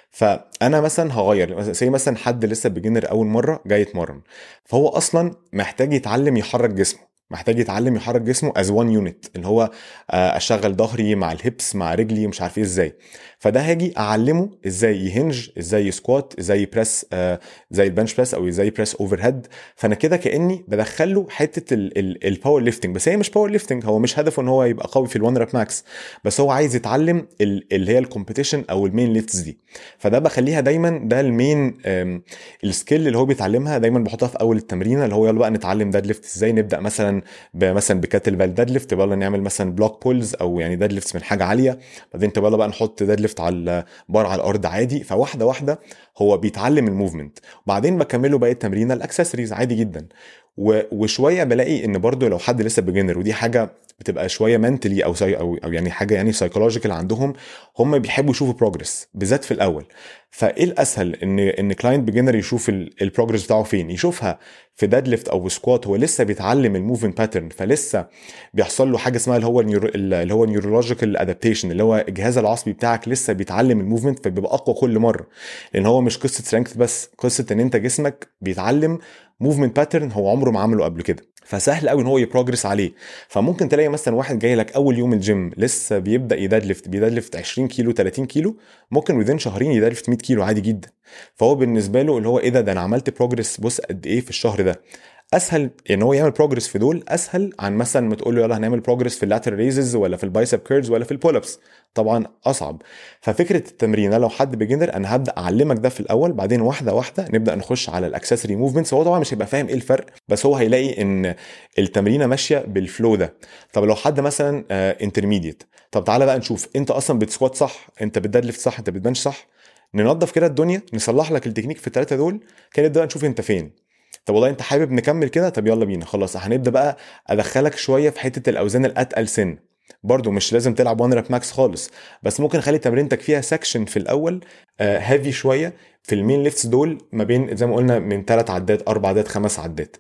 فانا مثلا هغير زي مثلا حد لسه بيجنر اول مره جاي يتمرن فهو اصلا محتاج يتعلم يحرك جسمه محتاج يتعلم يحرك جسمه از وان يونت اللي هو آه، اشغل ظهري مع الهيبس مع رجلي مش عارف ايه ازاي فده هاجي اعلمه ازاي يهنج ازاي يسكوات ازاي بريس آه زي البنش بريس او ازاي بريس اوفر هيد فانا كده كاني بدخله حته الباور ليفتنج بس هي مش باور ليفتنج هو مش هدفه ان هو يبقى قوي في الوان راب ماكس بس هو عايز يتعلم ال- اللي هي الكومبيتيشن او المين ليفتس دي فده بخليها دايما ده المين آم، السكيل اللي هو بيتعلمها دايما بحطها في اول التمرين اللي هو يلا بقى نتعلم ديد ليفت ازاي نبدا مثلا مثلا بكاتل بال ديد ليفت يلا نعمل مثلا بلوك بولز او يعني ديد ليفتس من حاجه عاليه بعدين يلا بقى نحط ديد ليفت على بار على الارض عادي فواحده واحده هو بيتعلم الموفمنت وبعدين بكمله باقي التمرين الاكسسوارز عادي جدا و- وشويه بلاقي ان برضو لو حد لسه بيجنر ودي حاجه بتبقى شويه منتلي او سي او او يعني حاجه يعني سايكولوجيكال عندهم هم بيحبوا يشوفوا بروجرس بالذات في الاول فايه الاسهل ان ان كلاينت بيجنر يشوف البروجرس بتاعه فين يشوفها في ديد ليفت او سكوات هو لسه بيتعلم الموفمنت باترن فلسه بيحصل له حاجه اسمها اللي هو النيورو اللي هو نيورولوجيكال ادابتيشن اللي هو الجهاز العصبي بتاعك لسه بيتعلم الموفمنت فبيبقى اقوى كل مره لان هو مش قصه سترينث بس قصه ان انت جسمك بيتعلم موفمنت باترن هو عمره ما عمله قبل كده فسهل قوي ان هو يبروجرس عليه فممكن تلاقي مثلا واحد جاي لك اول يوم الجيم لسه بيبدا يداد ليفت بيداد ليفت 20 كيلو 30 كيلو ممكن وذين شهرين يداد ليفت 100 كيلو عادي جدا فهو بالنسبه له اللي هو ايه ده ده انا عملت بروجرس بص قد ايه في الشهر ده اسهل ان هو يعمل بروجرس في دول اسهل عن مثلا ما تقول له يلا هنعمل بروجرس في اللاتر ريزز ولا في البايسب كيرز ولا في البول ابس طبعا اصعب ففكره التمرين لو حد بيجنر انا هبدا اعلمك ده في الاول بعدين واحده واحده نبدا نخش على الاكسسوري موفمنتس هو طبعا مش هيبقى فاهم ايه الفرق بس هو هيلاقي ان التمرينه ماشيه بالفلو ده طب لو حد مثلا انترميديت طب تعالى بقى نشوف انت اصلا بتسكوات صح انت بتديد ليفت صح انت بتبنش صح ننظف كده الدنيا نصلح لك التكنيك في الثلاثه دول كده نبدا نشوف انت فين طب والله انت حابب نكمل كده طب يلا بينا خلاص هنبدا بقى ادخلك شويه في حته الاوزان الاتقل سن برضو مش لازم تلعب وان راب ماكس خالص بس ممكن اخلي تمرينتك فيها سكشن في الاول هيفي شويه في المين ليفتس دول ما بين زي ما قلنا من ثلاث عدات اربع عدات خمس عدات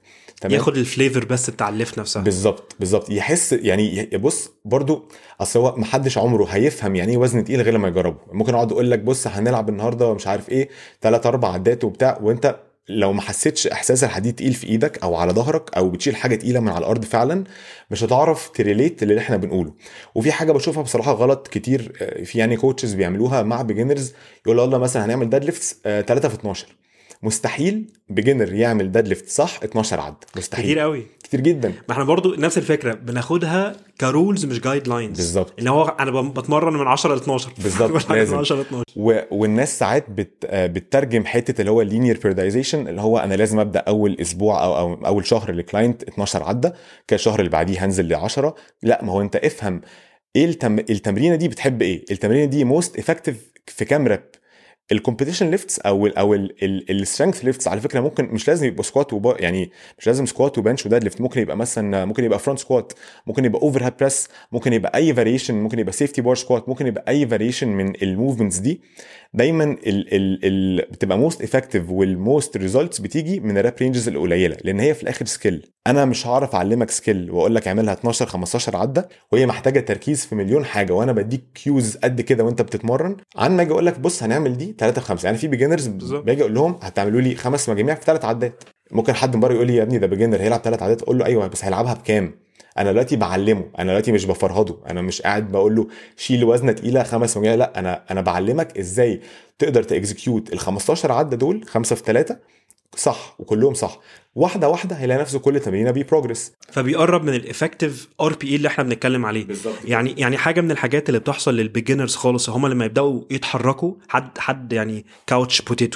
تمام ياخد الفليفر بس بتاع الليفت نفسها بالظبط بالظبط يحس يعني ي- بص برضو اصل هو محدش عمره هيفهم يعني ايه وزن تقيل غير لما يجربه ممكن اقعد اقول لك بص هنلعب النهارده مش عارف ايه ثلاث اربع عدات وبتاع وانت لو ما حسيتش احساس الحديد تقيل في ايدك او على ظهرك او بتشيل حاجه تقيله من على الارض فعلا مش هتعرف تريليت اللي احنا بنقوله وفي حاجه بشوفها بصراحه غلط كتير آه، في يعني كوتشز بيعملوها مع بيجنرز يقول يلا مثلا هنعمل ديد ليفتس 3 في 12 مستحيل بيجنر يعمل ديد ليفت صح 12 عد مستحيل كتير قوي كتير جدا ما احنا برضو نفس الفكره بناخدها كرولز مش جايد لاينز بالظبط ان هو انا ب- بتمرن من 10 ل 12 بالظبط، كل حاجة لازم. من 10 ل 12 و... والناس ساعات بت... آه، بتترجم حته اللي هو اللينير بيردايزيشن اللي هو انا لازم ابدا اول اسبوع او او اول شهر للكلاينت 12 عده كده الشهر اللي بعديه هنزل ل 10 لا ما هو انت افهم ايه التم... التمرينه دي بتحب ايه التمرينه دي موست افكتيف في كام ريب الكومبيتيشن ليفتس او ال او السترينث ليفتس على فكره ممكن مش لازم يبقى سكوات وب... يعني مش لازم سكوات وبنش وديد ليفت ممكن يبقى مثلا ممكن يبقى فرونت سكوات ممكن يبقى اوفر هيد بريس ممكن يبقى اي فاريشن ممكن يبقى سيفتي بار سكوات ممكن يبقى اي فاريشن من الموفمنتس دي دايما ال ال ال بتبقى موست افكتيف والموست ريزلتس بتيجي من الراب رينجز القليله لان هي في الاخر سكيل انا مش هعرف اعلمك سكيل واقول لك اعملها 12 15 عده وهي محتاجه تركيز في مليون حاجه وانا بديك كيوز قد كده وانت بتتمرن عن ما اجي اقول لك بص هنعمل دي 3 في 5 يعني في بيجنرز بالظبط. باجي اقول لهم هتعملوا لي خمس مجاميع في ثلاث عدات ممكن حد من بره يقول لي يا ابني ده بيجنر هيلعب ثلاث عدات اقول له ايوه بس هيلعبها بكام انا دلوقتي بعلمه انا دلوقتي مش بفرهده انا مش قاعد بقول له شيل وزنه تقيله خمس مجاميع لا انا انا بعلمك ازاي تقدر تاكزكيوت ال 15 عده دول خمسه في ثلاثه صح وكلهم صح واحده واحده هيلاقي نفسه كل تمرينه بيه بروجرس فبيقرب من الافكتيف ار بي اي اللي احنا بنتكلم عليه بالظبط يعني يعني حاجه من الحاجات اللي بتحصل للبيجنرز خالص هم لما يبداوا يتحركوا حد حد يعني كاوتش بوتيتو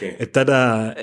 ابتدى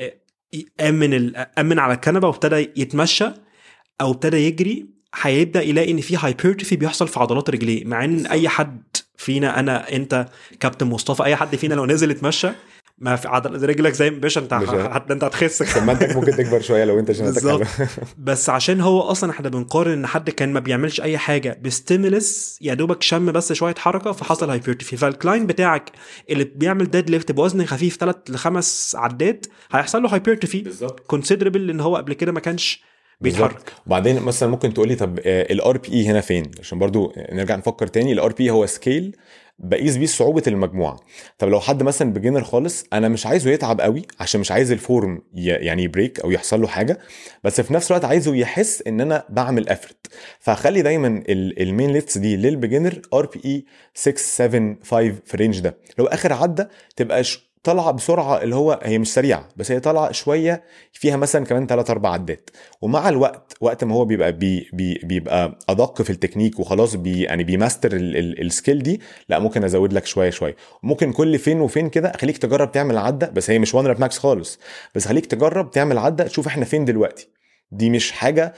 يامن ال- امن على الكنبه وابتدى يتمشى او ابتدى يجري هيبدا يلاقي ان في هايبرتروفي بيحصل في عضلات رجليه مع ان اي حد فينا انا انت كابتن مصطفى اي حد فينا لو نزل يتمشى ما في عضل رجلك زي باشا انت مش ه- حتى انت هتخس سمانتك ممكن تكبر شويه لو انت جيناتك بالظبط. حلوة. بس عشان هو اصلا احنا بنقارن ان حد كان ما بيعملش اي حاجه بستيمولس يا دوبك شم بس شويه حركه فحصل هايبرتروفي فالكلاين بتاعك اللي بيعمل ديد ليفت بوزن خفيف ثلاث لخمس عدات هيحصل له هايبرتروفي بالظبط كونسيدربل ان هو قبل كده ما كانش بيتحرك بالظبط. وبعدين مثلا ممكن تقولي طب الار بي اي هنا فين عشان برضو نرجع نفكر تاني الار بي هو سكيل بقيس بيه صعوبه المجموعه طب لو حد مثلا بيجنر خالص انا مش عايزه يتعب قوي عشان مش عايز الفورم ي- يعني يبريك او يحصل له حاجه بس في نفس الوقت عايزه يحس ان انا بعمل افرت فخلي دايما المين ليفتس دي للبيجنر ار بي اي 6 7 5 في الرينج ده لو اخر عده تبقى ش- طالعه بسرعه اللي هو هي مش سريعه بس هي طالعه شويه فيها مثلا كمان 3 4 عدات ومع الوقت وقت ما هو بيبقى بي بي بيبقى ادق في التكنيك وخلاص بي يعني بيماستر ال- ال- السكيل دي لا ممكن ازود لك شويه شويه ممكن كل فين وفين كده اخليك تجرب تعمل عده بس هي مش وان راب ماكس خالص بس خليك تجرب تعمل عده تشوف احنا فين دلوقتي دي مش حاجه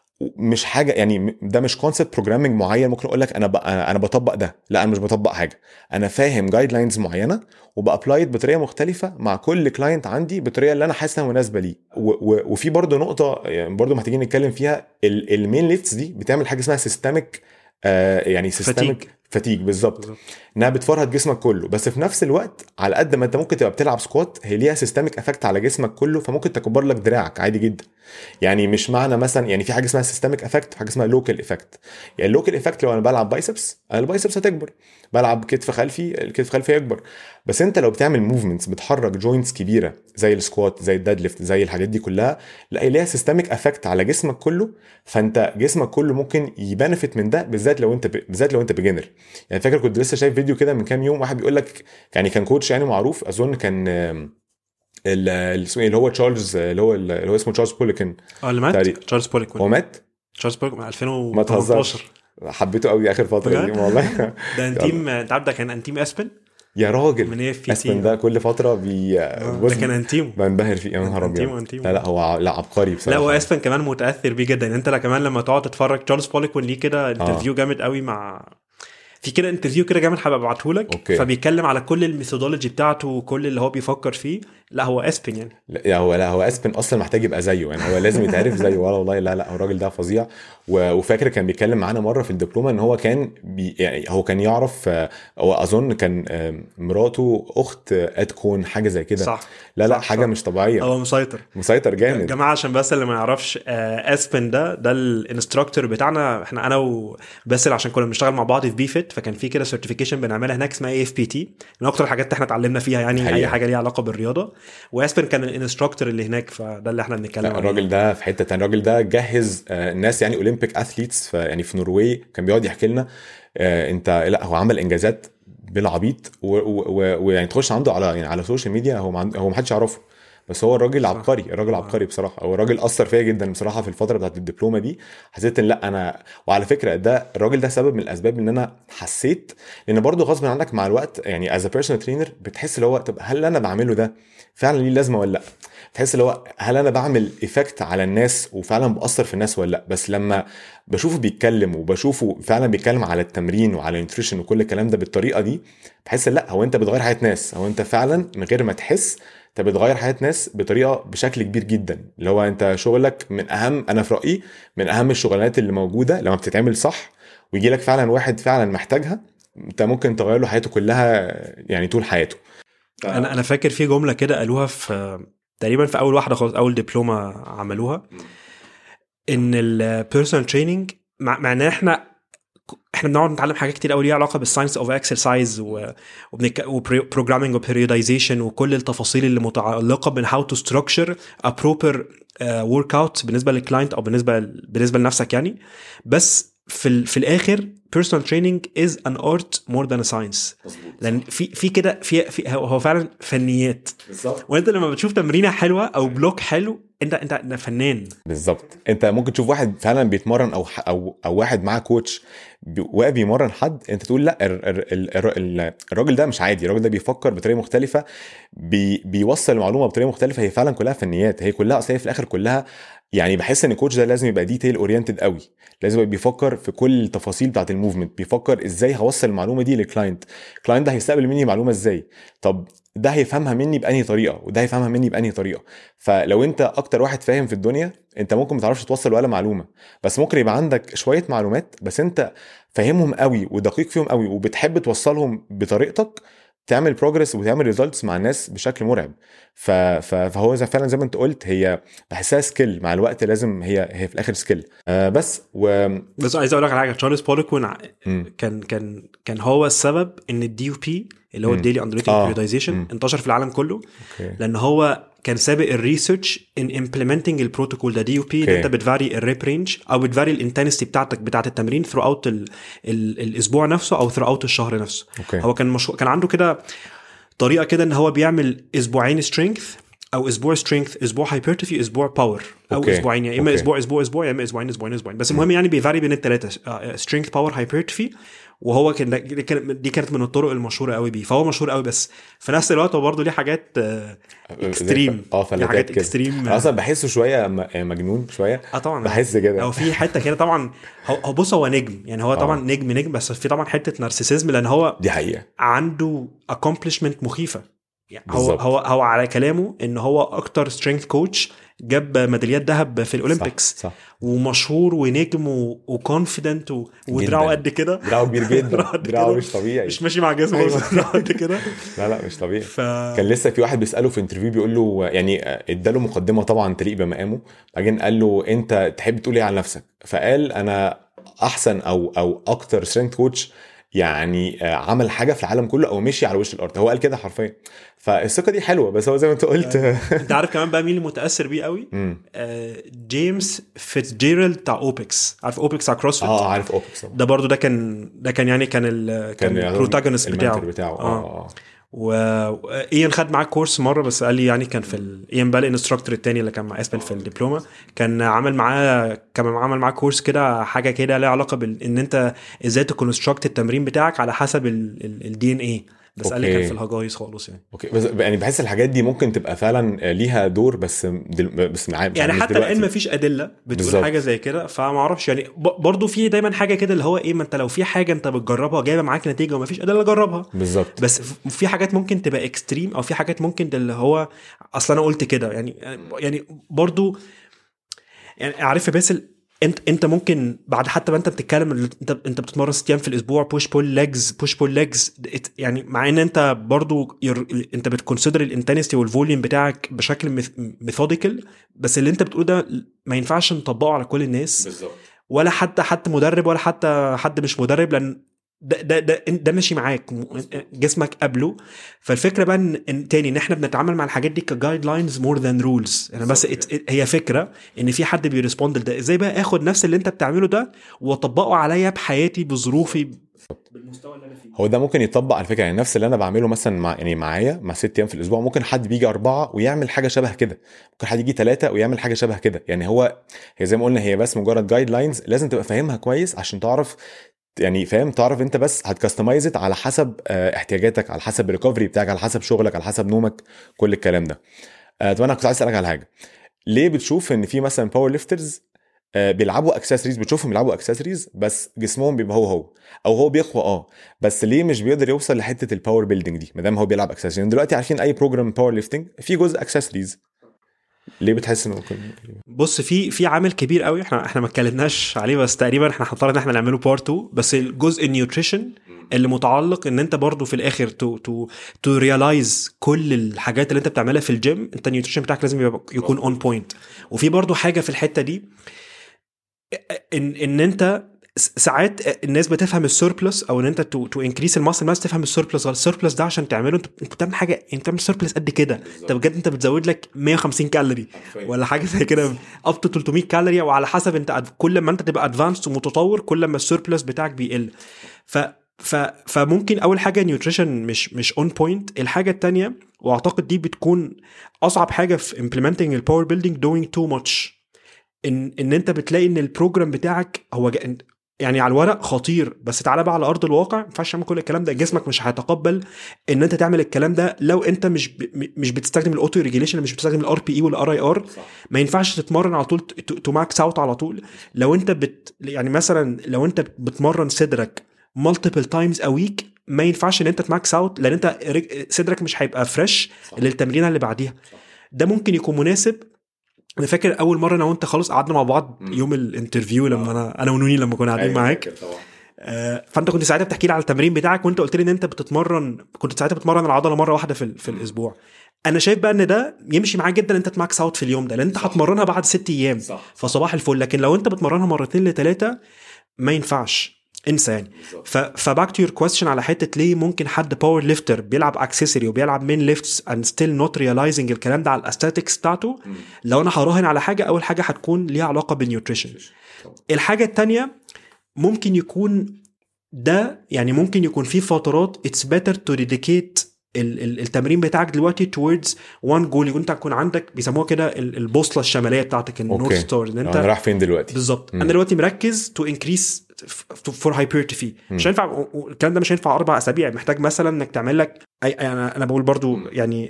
مش حاجه يعني ده مش كونسبت بروجرامنج معين ممكن اقول لك انا ب... انا بطبق ده لا انا مش بطبق حاجه انا فاهم جايد لاينز معينه وبابلايد بطريقه مختلفه مع كل كلاينت عندي بالطريقه اللي انا حاسس انها مناسبه ليه و... و... وفي برضه نقطه يعني برضه محتاجين نتكلم فيها ال... المين ليفتس دي بتعمل حاجه اسمها سيستميك آه يعني سيستميك فتيج بالظبط بالظبط. انها بتفرهد جسمك كله بس في نفس الوقت على قد ما انت ممكن تبقى بتلعب سكوات هي ليها سيستميك افكت على جسمك كله فممكن تكبر لك دراعك عادي جدا يعني مش معنى مثلا يعني في حاجه اسمها سيستميك افكت وحاجه اسمها لوكال افكت يعني اللوكال افكت لو انا بلعب بايسبس انا البايسبس هتكبر بلعب كتف خلفي الكتف الخلفي هيكبر بس انت لو بتعمل موفمنتس بتحرك جوينتس كبيره زي السكوات زي الديد ليفت زي الحاجات دي كلها لا هي ليها سيستميك افكت على جسمك كله فانت جسمك كله ممكن يبنفت من ده بالذات لو انت بالذات لو انت بيجنر يعني فاكر كنت لسه شايف فيديو كده من كام يوم واحد بيقول لك يعني كان كوتش يعني معروف اظن كان آم، ال- ال- اسمه ايه اللي هو تشارلز اللي هو اللي هو اسمه تشارلز بوليكن اه اللي مات تقريبا. تشارلز بوليك هو مات تشارلز بوليك من ما 2018 تهزرش حبيته قوي اخر فتره دي بجد؟ والله ده انتيم انت عارف ده كان انتيم اسبن يا راجل من اف في اسبن تي ده كل فتره بي بص ده كان انتيم بنبهر فيه يا نهار انتيم ابيض انتيم لا لا هو ع- لا عبقري لا بصراحه هو اسبن كمان متاثر بيه جدا انت لا كمان لما تقعد تتفرج تشارلز بوليكون ليه كده انترفيو جامد قوي مع في كده انترفيو كده جامد هبقى ابعته لك أوكي. فبيتكلم على كل الميثودولوجي بتاعته وكل اللي هو بيفكر فيه لا هو اسبن يعني لا هو لا هو اسبن اصلا محتاج يبقى زيه يعني هو لازم يتعرف زيه ولا والله لا لا هو الراجل ده فظيع و- وفاكر كان بيتكلم معانا مره في الدبلومه ان هو كان بي يعني هو كان يعرف آه، هو اظن كان آه، مراته اخت آه، اد كون حاجه زي كده صح لا لا صح، حاجه صح. مش طبيعيه هو مسيطر مسيطر يا جامد جماعه عشان بس اللي ما يعرفش آه، اسبن ده ده الانستراكتور بتاعنا احنا انا وباسل عشان كنا بنشتغل مع بعض في بي فيت فكان في كده سيرتيفيكيشن بنعملها هناك اسمها اي اف بي تي من اكتر الحاجات اللي احنا اتعلمنا فيها يعني حقيقة. اي حاجه ليها علاقه بالرياضه واسبن كان الانستراكتور اللي هناك فده اللي احنا بنتكلم لا عليه الراجل ده في حته تانية الراجل ده جهز آه، الناس يعني اولمبيك اثليتس في يعني في نرويج كان بيقعد يحكي لنا آه، انت لا هو عمل انجازات بالعبيط و- و- و- ويعني تخش عنده على يعني على السوشيال ميديا هو ما عند- هو ما حدش يعرفه بس هو الراجل صح. عبقري الراجل آه. عبقري بصراحه هو الراجل اثر فيا جدا بصراحه في الفتره بتاعت الدبلومه دي حسيت ان لا انا وعلى فكره ده الراجل ده سبب من الاسباب ان انا حسيت لان برضو غصب عنك مع الوقت يعني از بيرسونال ترينر بتحس اللي هو طب هل اللي انا بعمله ده فعلا ليه لازمه ولا لا تحس اللي هو هل انا بعمل ايفكت على الناس وفعلا باثر في الناس ولا لا بس لما بشوفه بيتكلم وبشوفه فعلا بيتكلم على التمرين وعلى النيوتريشن وكل الكلام ده بالطريقه دي بحس لا هو انت بتغير حياه ناس هو انت فعلا من غير ما تحس انت بتغير حياه ناس بطريقه بشكل كبير جدا اللي هو انت شغلك من اهم انا في رايي من اهم الشغلانات اللي موجوده لما بتتعمل صح ويجي لك فعلا واحد فعلا محتاجها انت ممكن تغير له حياته كلها يعني طول حياته انا انا فاكر في جمله كده قالوها في تقريبا في اول واحده خالص اول دبلومه عملوها ان البيرسونال تريننج مع, مع ان احنا احنا بنقعد نتعلم حاجات كتير قوي ليها علاقه بالساينس اوف اكسرسايز وبروجرامينج وبريودايزيشن وكل التفاصيل اللي متعلقه بين هاو تو ستراكشر ا بروبر ورك اوت بالنسبه للكلاينت او بالنسبه بالنسبه لنفسك يعني بس في ال في الاخر personal training is an art more than a science لان في في كده في, في هو هو فعلا فنيات بالظبط وانت لما بتشوف تمرينه حلوه او بلوك حلو انت انت انت فنان بالظبط انت ممكن تشوف واحد فعلا بيتمرن او او او واحد معاه كوتش بي- واقف بيمرن حد انت تقول لا ال- ال- ال- ال- الراجل ده مش عادي الراجل ده بيفكر بطريقه مختلفه بي بيوصل المعلومه بطريقه مختلفه هي فعلا كلها فنيات هي كلها اصل هي في الاخر كلها يعني بحس ان الكوتش ده لازم يبقى ديتيل اورينتد قوي لازم يبقى بيفكر في كل التفاصيل بتاعت الموفمنت بيفكر ازاي هوصل المعلومه دي للكلاينت الكلاينت ده هيستقبل مني معلومه ازاي طب ده هيفهمها مني بانهي طريقه وده هيفهمها مني بانهي طريقه فلو انت اكتر واحد فاهم في الدنيا انت ممكن ما تعرفش توصل ولا معلومه بس ممكن يبقى عندك شويه معلومات بس انت فاهمهم قوي ودقيق فيهم قوي وبتحب توصلهم بطريقتك تعمل بروجرس وتعمل ريزلتس مع الناس بشكل مرعب ف... ف... فهو زي فعلا زي ما انت قلت هي بحسها سكيل مع الوقت لازم هي هي في الاخر سكيل آه بس و بس عايز اقول لك على حاجه تشارلز بوليكون ع- مم. كان كان كان هو السبب ان الدي يو بي اللي هو مم. الديلي اندريتنج آه. بريودايزيشن مم. انتشر في العالم كله اوكي لان هو كان سابق الريسيرش ان امبلمنتنج البروتوكول ده دي يو بي ان أوكي. انت بتفاري الريب رينج او بتفاري الانتنستي بتاعتك بتاعت التمرين ثرو اوت ال... ال... الاسبوع نفسه او ثرو اوت الشهر نفسه اوكي هو كان مشهور كان عنده كده طريقه كده ان هو بيعمل اسبوعين سترينث او اسبوع سترينث اسبوع هايبرتروفي اسبوع باور او أوكي. اسبوعين يعني اما أوكي. اسبوع اسبوع اسبوع يا اما اسبوعين اسبوعين اسبوعين بس المهم يعني بيفاري بين الثلاثه سترينث باور هايبرتروفي وهو كان دي كانت دي كانت من الطرق المشهوره قوي بيه فهو مشهور قوي بس في نفس الوقت هو برضه ليه حاجات اكستريم اه ليه فلاتات حاجات كده اكستريم انا اصلا بحسه شويه م- مجنون شويه اه طبعا بحس كده هو في حته كده طبعا هو هو بص هو نجم يعني هو طبعا آه. نجم نجم بس في طبعا حته نارسيسيزم لان هو دي حقيقه عنده accomplishment مخيفه يعني هو بالظبط. هو هو على كلامه ان هو اكتر سترينث كوتش جاب ميداليات ذهب في الاولمبيكس صح, صح. ومشهور ونجم وكونفيدنت ودراعه جداً. قد كده دراعه كبير جدا دراعه قد دراعه كده. مش طبيعي مش ماشي مع جسمه أيوة. بس دراعه قد كده لا لا مش طبيعي ف كان لسه في واحد بيساله في انترفيو بيقول له يعني اداله مقدمه طبعا تليق بمقامه بعدين قال له انت تحب تقول ايه عن نفسك فقال انا احسن او او اكتر سترينث كوتش يعني آه، عمل حاجه في العالم كله او مشي على وش الارض هو قال كده حرفيا فالثقه دي حلوه بس هو زي ما انت قلت انت عارف كمان بقى مين اللي متاثر بيه قوي مم. آه، جيمس فيتجيرالد بتاع اوبكس عارف اوبكس بتاع كروسفيت اه عارف اوبكس طبعاً. ده برضو ده كان ده كان يعني كان ال كان يعني البروتاجونست بتاعه المنتور بتاعه اه اه وايان خد معاه كورس مره بس قال لي يعني كان في ال... ايان بقى الانستراكتور التاني اللي كان مع اسبل في الدبلومه كان عامل معاه كان عامل معاه كورس كده حاجه كده ليها علاقه بان انت ازاي تكونستراكت التمرين بتاعك على حسب الدي ان ايه بس قال لي كان أوكي. في الهجايز خالص يعني اوكي بس يعني بحس الحاجات دي ممكن تبقى فعلا ليها دور بس دل... بس معايا مش يعني مش حتى دلوقتي. الان مفيش ادله بتقول بالظبط. حاجه زي كده فما اعرفش يعني ب- برضه في دايما حاجه كده اللي هو ايه ما انت لو في حاجه انت بتجربها جايبه معاك نتيجه ومفيش ادله جربها بالظبط بس ف- في حاجات ممكن تبقى اكستريم او في حاجات ممكن ده اللي هو اصل انا قلت كده يعني يعني برضو يعني عارف يا باسل انت انت ممكن بعد حتى ما انت بتتكلم ال- انت انت بتتمرن ست ايام في الاسبوع بوش بول ليجز بوش بول ليجز يعني مع ان انت برضو ير- انت بتكونسيدر الانتنستي والفوليوم بتاعك بشكل ميثوديكال بس اللي انت بتقوله ده ما ينفعش نطبقه على كل الناس بالظبط ولا حتى حد مدرب ولا حتى حد مش مدرب لان ده ده ده, ده ماشي معاك م- جسمك قبله فالفكره بقى ان إن تاني ان احنا بنتعامل مع الحاجات دي كجايد لاينز مور ذان رولز انا بس بالظبط it- it- هي فكره ان في حد بيرسبوند لده ازاي بقى اخد نفس اللي انت بتعمله ده واطبقه عليا بحياتي بظروفي بالمستوى اللي انا فيه هو ده ممكن يطبق على فكره يعني نفس اللي انا بعمله مثلا مع يعني معايا مع ست ايام في الاسبوع ممكن حد بيجي اربعه ويعمل حاجه شبه كده ممكن حد يجي ثلاثه ويعمل حاجه شبه كده يعني هو هي زي ما قلنا هي بس مجرد جايد لاينز لازم تبقى فاهمها كويس عشان تعرف يعني فاهم تعرف انت بس هتكستمايز على حسب آه، احتياجاتك على حسب الريكفري بتاعك على حسب شغلك على حسب نومك كل الكلام ده آه، طب انا كنت عايز اسالك على حاجه ليه بتشوف ان في مثلا باور ليفترز بيلعبوا اكسسوارز بتشوفهم بيلعبوا اكسسوارز بس جسمهم بيبقى هو هو او هو بيقوى اه بس ليه مش بيقدر يوصل لحته الباور بيلدينج دي ما دام هو بيلعب اكسسوارز يعني دلوقتي عارفين اي بروجرام باور ليفتنج في جزء اكسسوارز ليه بتحس انه ممكن بص في في عامل كبير قوي احنا احنا ما اتكلمناش عليه بس تقريبا احنا هنضطر ان احنا نعمله بارت 2 بس الجزء النيوتريشن اللي متعلق ان انت برضو في الاخر تو تو تو ريلايز كل الحاجات اللي انت بتعملها في الجيم انت النيوتريشن بتاعك لازم يبقى يكون اون بوينت وفي برضو حاجه في الحته دي ان ان انت س- ساعات الناس بتفهم السيربلس او ان انت تو تو انكريس الماسل ماس تفهم السيربلس غلط السيربلس ده عشان تعمله انت انت بتعمل حاجه انت بتعمل سيربلس قد كده انت بجد انت بتزود لك 150 كالوري ولا حاجه زي كده اب تو 300 كالوري وعلى حسب انت أد- كل ما انت تبقى ادفانسد ومتطور كل ما السيربلس بتاعك بيقل ف ف فممكن اول حاجه نيوتريشن مش مش اون بوينت الحاجه التانية واعتقد دي بتكون اصعب حاجه في implementing الباور بيلدينج doing too much ان ان انت بتلاقي ان البروجرام بتاعك هو جا- يعني على الورق خطير بس تعالى بقى على ارض الواقع ما ينفعش تعمل كل الكلام ده جسمك مش هيتقبل ان انت تعمل الكلام ده لو انت مش ب... م- مش بتستخدم الاوتو ريجيليشن مش بتستخدم الار بي اي والار اي ار ما ينفعش تتمرن على طول تو ماكس اوت على طول لو انت بت يعني مثلا لو انت بتمرن صدرك مالتيبل تايمز ا ويك ما ينفعش ان انت تماكس اوت لان انت رج- صدرك مش هيبقى فريش للتمرينه اللي بعديها ده ممكن يكون مناسب انا فاكر اول مره انا وانت خلاص قعدنا مع بعض مم. يوم الانترفيو لما انا انا ونوني لما كنا قاعدين معاك آه، فانت كنت ساعتها بتحكي لي على التمرين بتاعك وانت قلت لي ان انت بتتمرن كنت ساعتها بتتمرن العضله مره واحده في, ال- في الاسبوع انا شايف بقى ان ده يمشي معاك جدا ان انت تماكس اوت في اليوم ده لان انت صح. هتمرنها بعد ست ايام صح فصباح الفل لكن لو انت بتمرنها مرتين لثلاثه ما ينفعش انسى يعني ف فباك تو يور كويستشن على حته ليه ممكن حد باور ليفتر بيلعب اكسسوري وبيلعب مين ليفتس اند ستيل نوت ريلايزنج الكلام ده على الاستاتكس بتاعته لو انا هراهن على حاجه اول حاجه هتكون ليها علاقه بالنيوتريشن الحاجه التانية ممكن يكون ده يعني ممكن يكون في فترات اتس better to dedicate ال- ال- التمرين بتاعك دلوقتي towards one goal يكون انت يكون عندك بيسموها كده ال- البوصله الشماليه بتاعتك النورث اوكي ستار ان انا انت رايح فين دلوقتي بالظبط مم. انا دلوقتي مركز تو انكريس فور هايبرتروفي مش هينفع و- و- الكلام ده مش هينفع اربع اسابيع محتاج مثلا انك تعمل لك اي أي- انا انا بقول برضو مم. يعني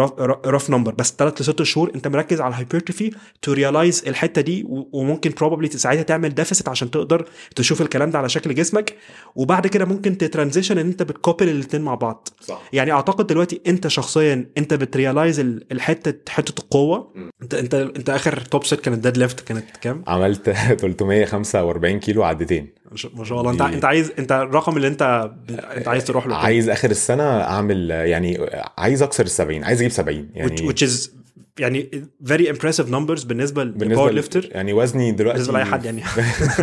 رف نمبر بس ثلاث لست شهور انت مركز على الهايبرتروفي تو ريلايز الحته دي و- وممكن بروبلي ساعتها تعمل ديفيسيت عشان تقدر تشوف الكلام ده على شكل جسمك وبعد كده ممكن تترانزيشن ان انت بتكوبل الاثنين مع بعض صح يعني اعتقد دلوقتي انت شخصيا انت بتريلايز ال- الحته حته القوه مم. انت انت انت اخر توب سيت كانت ديد ليفت كانت كام؟ عملت 345 كيلو عدتين ما شاء- ما شاء الله انت دي- انت عايز انت الرقم اللي انت انت عايز تروح له عايز اخر السنه اعمل يعني عايز اكسر ال 70 عايز اجيب 70 يعني يعني which is يعني very impressive numbers بالنسبه بالنسبه للباور ل- ليفتر يعني وزني دلوقتي بالنسبه لاي حد يعني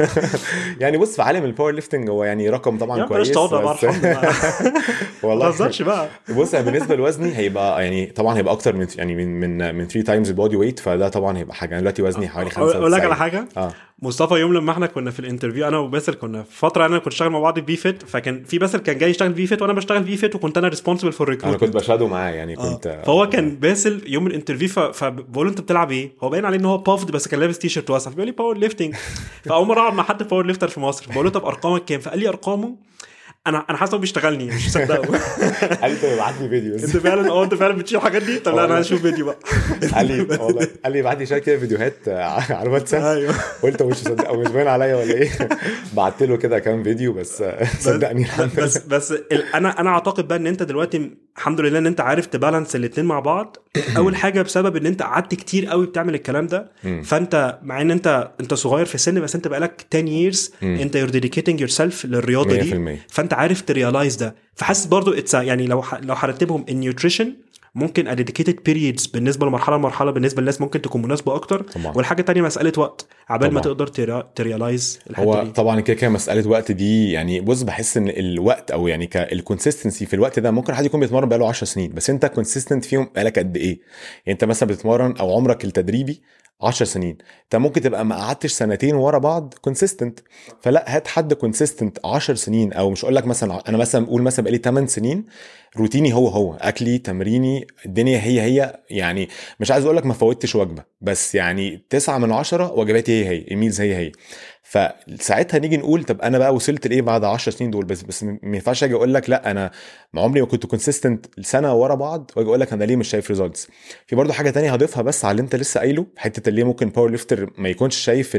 يعني بص في عالم الباور ليفتنج هو يعني رقم طبعا يا عم بلاش كويس تواضع بقى بس- الحمد لله ما والله تهزرش بقى بص يعني بالنسبه لوزني هيبقى يعني طبعا هيبقى اكتر من يعني من من من 3 تايمز البودي ويت فده طبعا هيبقى حاجه انا دلوقتي وزني حوالي 95 اقول لك على حاجه اه مصطفى يوم لما احنا كنا في الانترفيو انا وباسل كنا في فتره انا كنت شغال مع بعض في بي فيت فكان في باسل كان جاي يشتغل في فيت وانا بشتغل في فيت وكنت انا ريسبونسبل فور انا ريكروت كنت بشهده معاه يعني كنت فهو كان باسل يوم الانترفيو ف- فبقول له انت بتلعب ايه؟ هو باين عليه ان هو بافد بس كان لابس تي شيرت واسع فبيقول لي باور ليفتنج فاول مره اقعد مع حد باور ليفتر في مصر بقول له طب ارقامك كام؟ فقال لي ارقامه انا انا حاسس انه بيشتغلني مش مصدقه قال لي طب ابعت لي فيديوز انت فعلا اه انت فعلا بتشيل الحاجات دي طب لا انا هشوف فيديو بقى قال لي والله قال لي ابعت لي شويه كده فيديوهات على الواتساب ايوه قلت مش مصدق او مش باين عليا ولا ايه بعت له كده كام فيديو بس صدقني الحمد لله. بس بس ال- انا انا اعتقد بقى ان انت دلوقتي الحمد لله ان انت عارف تبالانس الاثنين مع بعض اول حاجه بسبب ان انت قعدت كتير قوي بتعمل الكلام ده مم. فانت مع ان انت انت صغير في السن بس انت بقالك 10 years مم. انت you're dedicating yourself للرياضه دي 100% فانت عارف تريلايز ده فحاسس برضو اتس يعني لو ح- لو هرتبهم النيوتريشن ممكن اديكيتد بيريدز بالنسبه لمرحله لمرحله بالنسبه للناس ممكن تكون مناسبه اكتر طبعا والحاجه الثانيه مساله وقت عبال ما طبعا. تقدر تريلايز الحته هو دي طبعا كده كده مساله وقت دي يعني بص بحس ان الوقت او يعني الكونسيستنسي في الوقت ده ممكن حد يكون بيتمرن بقاله 10 سنين بس انت كونسيستنت فيهم بقالك قد ايه؟ يعني انت مثلا بتتمرن او عمرك التدريبي 10 سنين انت ممكن تبقى ما قعدتش سنتين ورا بعض كونسيستنت فلا هات حد كونسيستنت 10 سنين او مش اقول لك مثلا انا مثلا بقول مثلا بقالي 8 سنين روتيني هو هو اكلي تمريني الدنيا هي هي يعني مش عايز اقول لك ما فوتش وجبه بس يعني 9 من 10 وجباتي هي هي الميلز هي هي فساعتها نيجي نقول طب انا بقى وصلت لايه بعد 10 سنين دول بس بس ما ينفعش اجي اقول لك لا انا ما عمري ما كنت كونسيستنت سنه ورا بعض واجي اقول لك انا ليه مش شايف ريزلتس في برضو حاجه تانية هضيفها بس على اللي انت لسه قايله حته اللي ممكن باور ليفتر ما يكونش شايف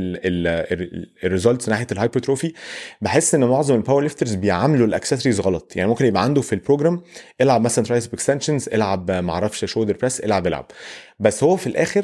الريزلتس ناحيه الهايبرتروفي بحس ان معظم الباور ليفترز بيعاملوا الاكسسوارز غلط يعني ممكن يبقى عنده في البروجرام العب مثلا ترايسب اكستنشنز العب ما اعرفش شولدر بريس العب العب بس هو في الاخر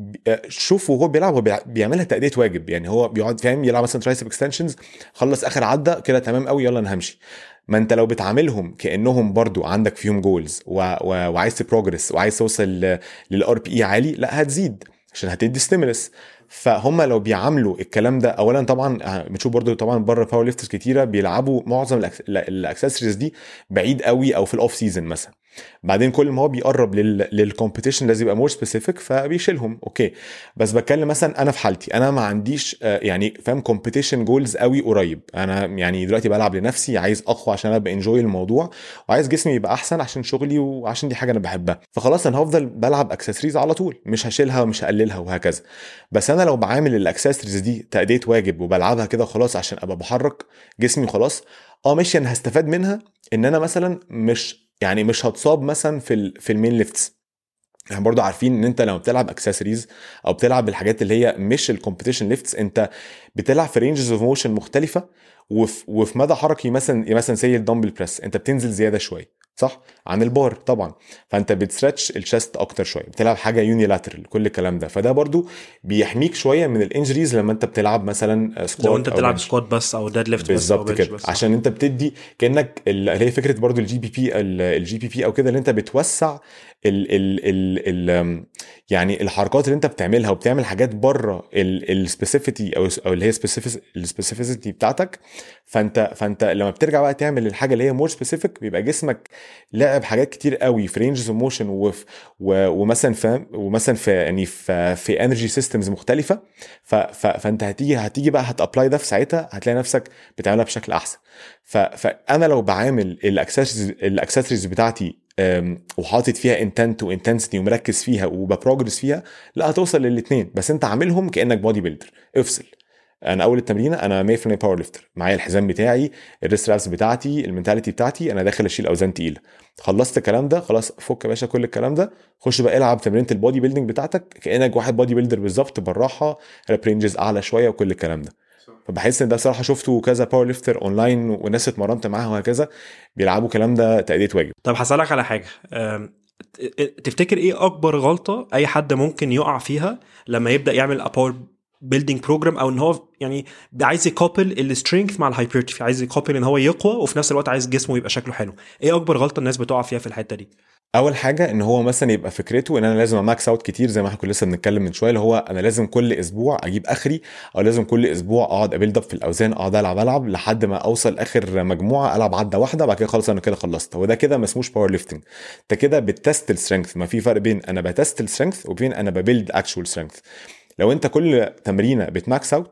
شوف وهو بيلعب هو بيع- بيعملها تأدية واجب يعني هو بيقعد فاهم يلعب مثلا ترايسب اكستنشنز خلص اخر عده كده تمام قوي يلا انا همشي ما انت لو بتعاملهم كانهم برضو عندك فيهم جولز و... و... وعايز تبروجرس وعايز توصل للار بي اي عالي لا هتزيد عشان هتدي ستيمولس فهم لو بيعاملوا الكلام ده اولا طبعا آه، بنشوف برضو طبعا بره باور ليفترز كتيره بيلعبوا معظم الاكسسوارز دي بعيد قوي او في الاوف سيزون مثلا بعدين كل ما هو بيقرب لل للكومبيتيشن لازم يبقى مور سبيسيفيك فبيشيلهم اوكي بس بتكلم مثلا انا في حالتي انا ما عنديش آه، يعني فاهم كومبيتيشن جولز قوي قريب انا يعني دلوقتي بلعب لنفسي عايز اقوى عشان انا بانجوي الموضوع وعايز جسمي يبقى احسن عشان شغلي وعشان دي حاجه انا بحبها فخلاص انا هفضل بلعب اكسسوارز على طول مش هشيلها ومش هقللها وهكذا بس انا لو بعامل الاكسسوارز دي تاديه واجب وبلعبها كده خلاص عشان ابقى بحرك جسمي خلاص اه ماشي انا هستفاد منها ان انا مثلا مش يعني مش هتصاب مثلا في ال في المين ليفتس احنا برضو عارفين ان انت لما بتلعب اكسسوارز او بتلعب بالحاجات اللي هي مش الكومبيتيشن ليفتس انت بتلعب في رينجز اوف موشن مختلفه وفي, وفي مدى حركي مثلا مثلا زي الدمبل بريس انت بتنزل زياده شويه صح عن البار طبعا فانت بتسترتش الشست اكتر شويه بتلعب حاجه يونيلاترال كل الكلام ده فده برضو بيحميك شويه من الانجريز لما انت بتلعب مثلا سكوات لو انت أو بتلعب بنش. سكوات بس او ديد ليفت بس او بالظبط بنش كده بس عشان انت بتدي كانك ال- اللي هي فكره برضو الجي بي بي الجي بي بي او كده اللي انت بتوسع ال ال ال ال يعني الحركات اللي انت بتعملها وبتعمل حاجات بره السبيسيفيتي او او اللي هي السبيسيفيسيتي بتاعتك فانت فانت لما بترجع بقى تعمل الحاجه اللي هي مور سبيسيفيك بيبقى جسمك لعب حاجات كتير قوي في رينجز اوف موشن وفي و- ومثلا في ومثلا في يعني في في انرجي سيستمز مختلفه ف ف فانت هتيجي هتيجي بقى هتابلاي ده في ساعتها هتلاقي نفسك بتعملها بشكل احسن ف فانا لو بعامل الاكسسوارز الاكسسوارز بتاعتي أم، وحاطط فيها انتنت وانتنسيتي ومركز فيها وببروجرس فيها لا هتوصل للاثنين بس انت عاملهم كانك بودي بيلدر افصل انا اول التمرينه انا 100% باور ليفتر معايا الحزام بتاعي الريست رابس بتاعتي المنتاليتي بتاعتي انا داخل اشيل اوزان تقيله خلصت الكلام ده خلاص فك يا باشا كل الكلام ده خش بقى العب تمرينه البودي بيلدينج بتاعتك كانك واحد بودي بيلدر بالظبط بالراحه راب رينجز اعلى شويه وكل الكلام ده فبحس ان ده بصراحه شفته كذا باور ليفتر اونلاين وناس اتمرنت معاها وهكذا بيلعبوا الكلام ده تاديه واجب طب هسألك على حاجة أم، ت- تفتكر ايه اكبر غلطة اي حد ممكن يقع فيها لما يبدأ يعمل اباور بيلدينج بروجرام او ان هو يعني عايز يكوبل السترينث مع الهايبرتروفي عايز يكوبل ان هو يقوى وفي نفس الوقت عايز جسمه يبقى شكله حلو ايه اكبر غلطة الناس بتقع فيها في الحتة دي اول حاجه ان هو مثلا يبقى فكرته ان انا لازم اماكس اوت كتير زي ما احنا كنا لسه بنتكلم من شويه اللي هو انا لازم كل اسبوع اجيب اخري او لازم كل اسبوع اقعد ابيلد اب في الاوزان اقعد العب العب لحد ما اوصل اخر مجموعه العب عده واحده بعد كده خلاص انا كده خلصت وده كده ما اسموش باور ليفتنج انت كده بتست السترينث ما في فرق بين انا بتست السترينث وبين انا ببيلد اكشوال سترينث لو انت كل تمرينه بتماكس اوت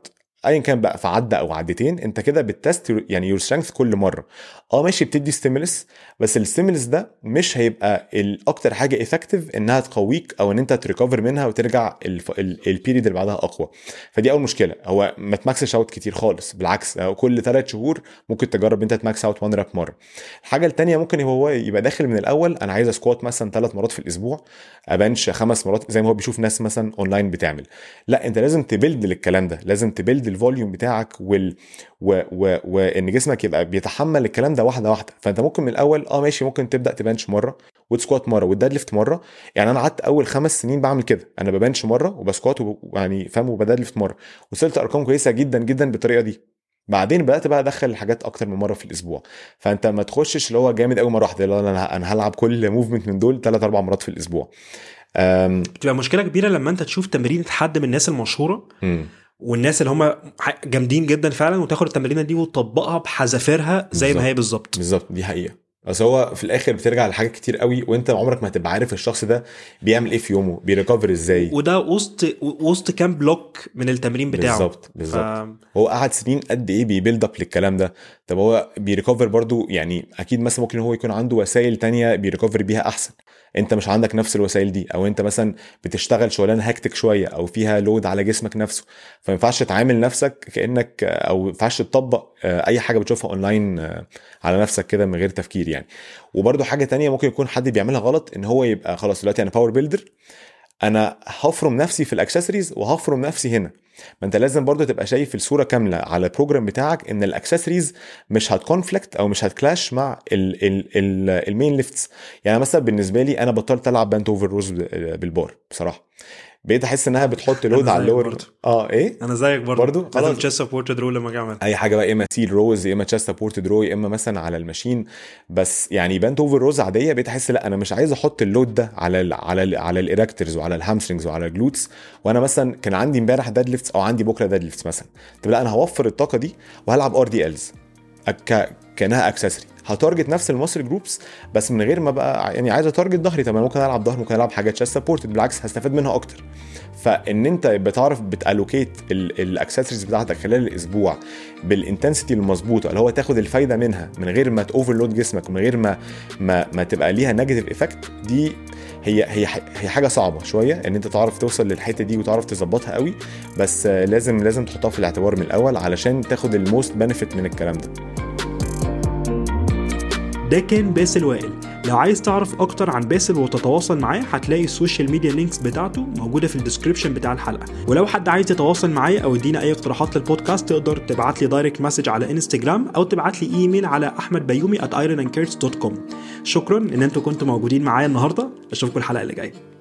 ايا كان بقى في عده او عدتين انت كده بتست يعني يور سترينث كل مره اه ماشي بتدي ستيمولس بس الستيمولس ده مش هيبقى الاكتر حاجه افكتيف انها تقويك او ان انت تريكفر منها وترجع البيريد اللي بعدها اقوى فدي اول مشكله هو ما تماكسش اوت كتير خالص بالعكس كل ثلاث شهور ممكن تجرب انت تماكس اوت وان راب مره الحاجه الثانيه ممكن هو يبقى داخل من الاول انا عايز سكوات مثلا ثلاث مرات في الاسبوع ابنش خمس مرات زي ما هو بيشوف ناس مثلا اونلاين بتعمل لا انت لازم تبلد للكلام ده لازم تبلد الفوليوم بتاعك وال و... و... وان جسمك يبقى بيتحمل الكلام ده واحده واحده فانت ممكن من الاول اه ماشي ممكن تبدا تبنش مره وتسكوات مره والديد ليفت مره يعني انا قعدت اول خمس سنين بعمل كده انا ببنش مره وبسكوات ويعني فاهم وبديد ليفت مره وصلت ارقام كويسه جدا جدا بالطريقه دي بعدين بدات بقى ادخل الحاجات اكتر من مره في الاسبوع فانت ما تخشش اللي هو جامد قوي مره واحده اللي هو انا انا هلعب كل موفمنت من دول ثلاث اربع مرات في الاسبوع بتبقى مشكله كبيره لما انت تشوف تمرين حد من الناس المشهوره م. والناس اللي هم جامدين جدا فعلا وتاخد التمرينه دي وتطبقها بحذافيرها زي ما هي بالظبط بالظبط دي حقيقه بس هو في الاخر بترجع لحاجات كتير قوي وانت عمرك ما هتبقى عارف الشخص ده بيعمل ايه في يومه بيريكفر ازاي وده وسط وسط كام بلوك من التمرين بتاعه بالظبط بالظبط ف... هو قعد سنين قد ايه بيبيلد اب للكلام ده طب هو بيريكفر برضو يعني اكيد مثلا ممكن هو يكون عنده وسائل تانية بيريكفر بيها احسن انت مش عندك نفس الوسائل دي او انت مثلا بتشتغل شغلانه هكتك شويه او فيها لود على جسمك نفسه فما ينفعش تعامل نفسك كانك او ما ينفعش تطبق اي حاجه بتشوفها اونلاين على نفسك كده من غير تفكير يعني وبرده حاجه تانية ممكن يكون حد بيعملها غلط ان هو يبقى خلاص دلوقتي انا باور بيلدر انا هفرم نفسي في الاكسسوارز وهفرم نفسي هنا ما انت لازم برضو تبقى شايف الصوره كامله على البروجرام بتاعك ان الاكسسوارز مش هتكونفليكت او مش هتكلاش مع ال ال ال المين ليفتس يعني مثلا بالنسبه لي انا بطلت العب بانت اوفر روز بالبار بصراحه بقيت احس انها بتحط لود على اللور اه ايه انا زيك برضه برضه لازم تشيست سبورتد رو لما اجي اعمل اي حاجه بقى يا اما تيل روز يا اما تشيست سبورتد رو يا اما مثلا على الماشين بس يعني بانت اوفر روز عاديه بقيت احس لا انا مش عايز احط اللود ده على ال على ال على الايركترز وعلى الهامسترنجز وعلى الجلوتس وانا مثلا كان عندي امبارح ديد ليفتس او عندي بكره ديد ليفتس مثلا طب لا انا هوفر الطاقه دي وهلعب ار دي الز كانها اكسسوري هتارجت نفس المصري جروبس بس من غير ما بقى يعني عايز اتارجت ظهري طب انا ممكن العب ظهر ممكن العب حاجات شاست سبورتد بالعكس هستفاد منها اكتر فان انت بتعرف بتالوكيت الاكسسوارز بتاعتك خلال الاسبوع بالانتنسيتي المظبوطه اللي هو تاخد الفايده منها من غير ما تاوفرلود جسمك ومن غير ما ما, ما تبقى ليها نيجاتيف افكت دي هي هي هي حاجه صعبه شويه ان انت تعرف توصل للحته دي وتعرف تظبطها قوي بس لازم لازم تحطها في الاعتبار من الاول علشان تاخد الموست بنفيت من الكلام ده ده كان باسل وائل لو عايز تعرف اكتر عن باسل وتتواصل معاه هتلاقي السوشيال ميديا لينكس بتاعته موجوده في الديسكربشن بتاع الحلقه ولو حد عايز يتواصل معايا او يدينا اي اقتراحات للبودكاست تقدر تبعت لي دايركت مسج على انستجرام او تبعت لي ايميل على احمد بيومي at ironandcurts.com شكرا ان انتوا كنتوا موجودين معايا النهارده اشوفكم الحلقه اللي جايه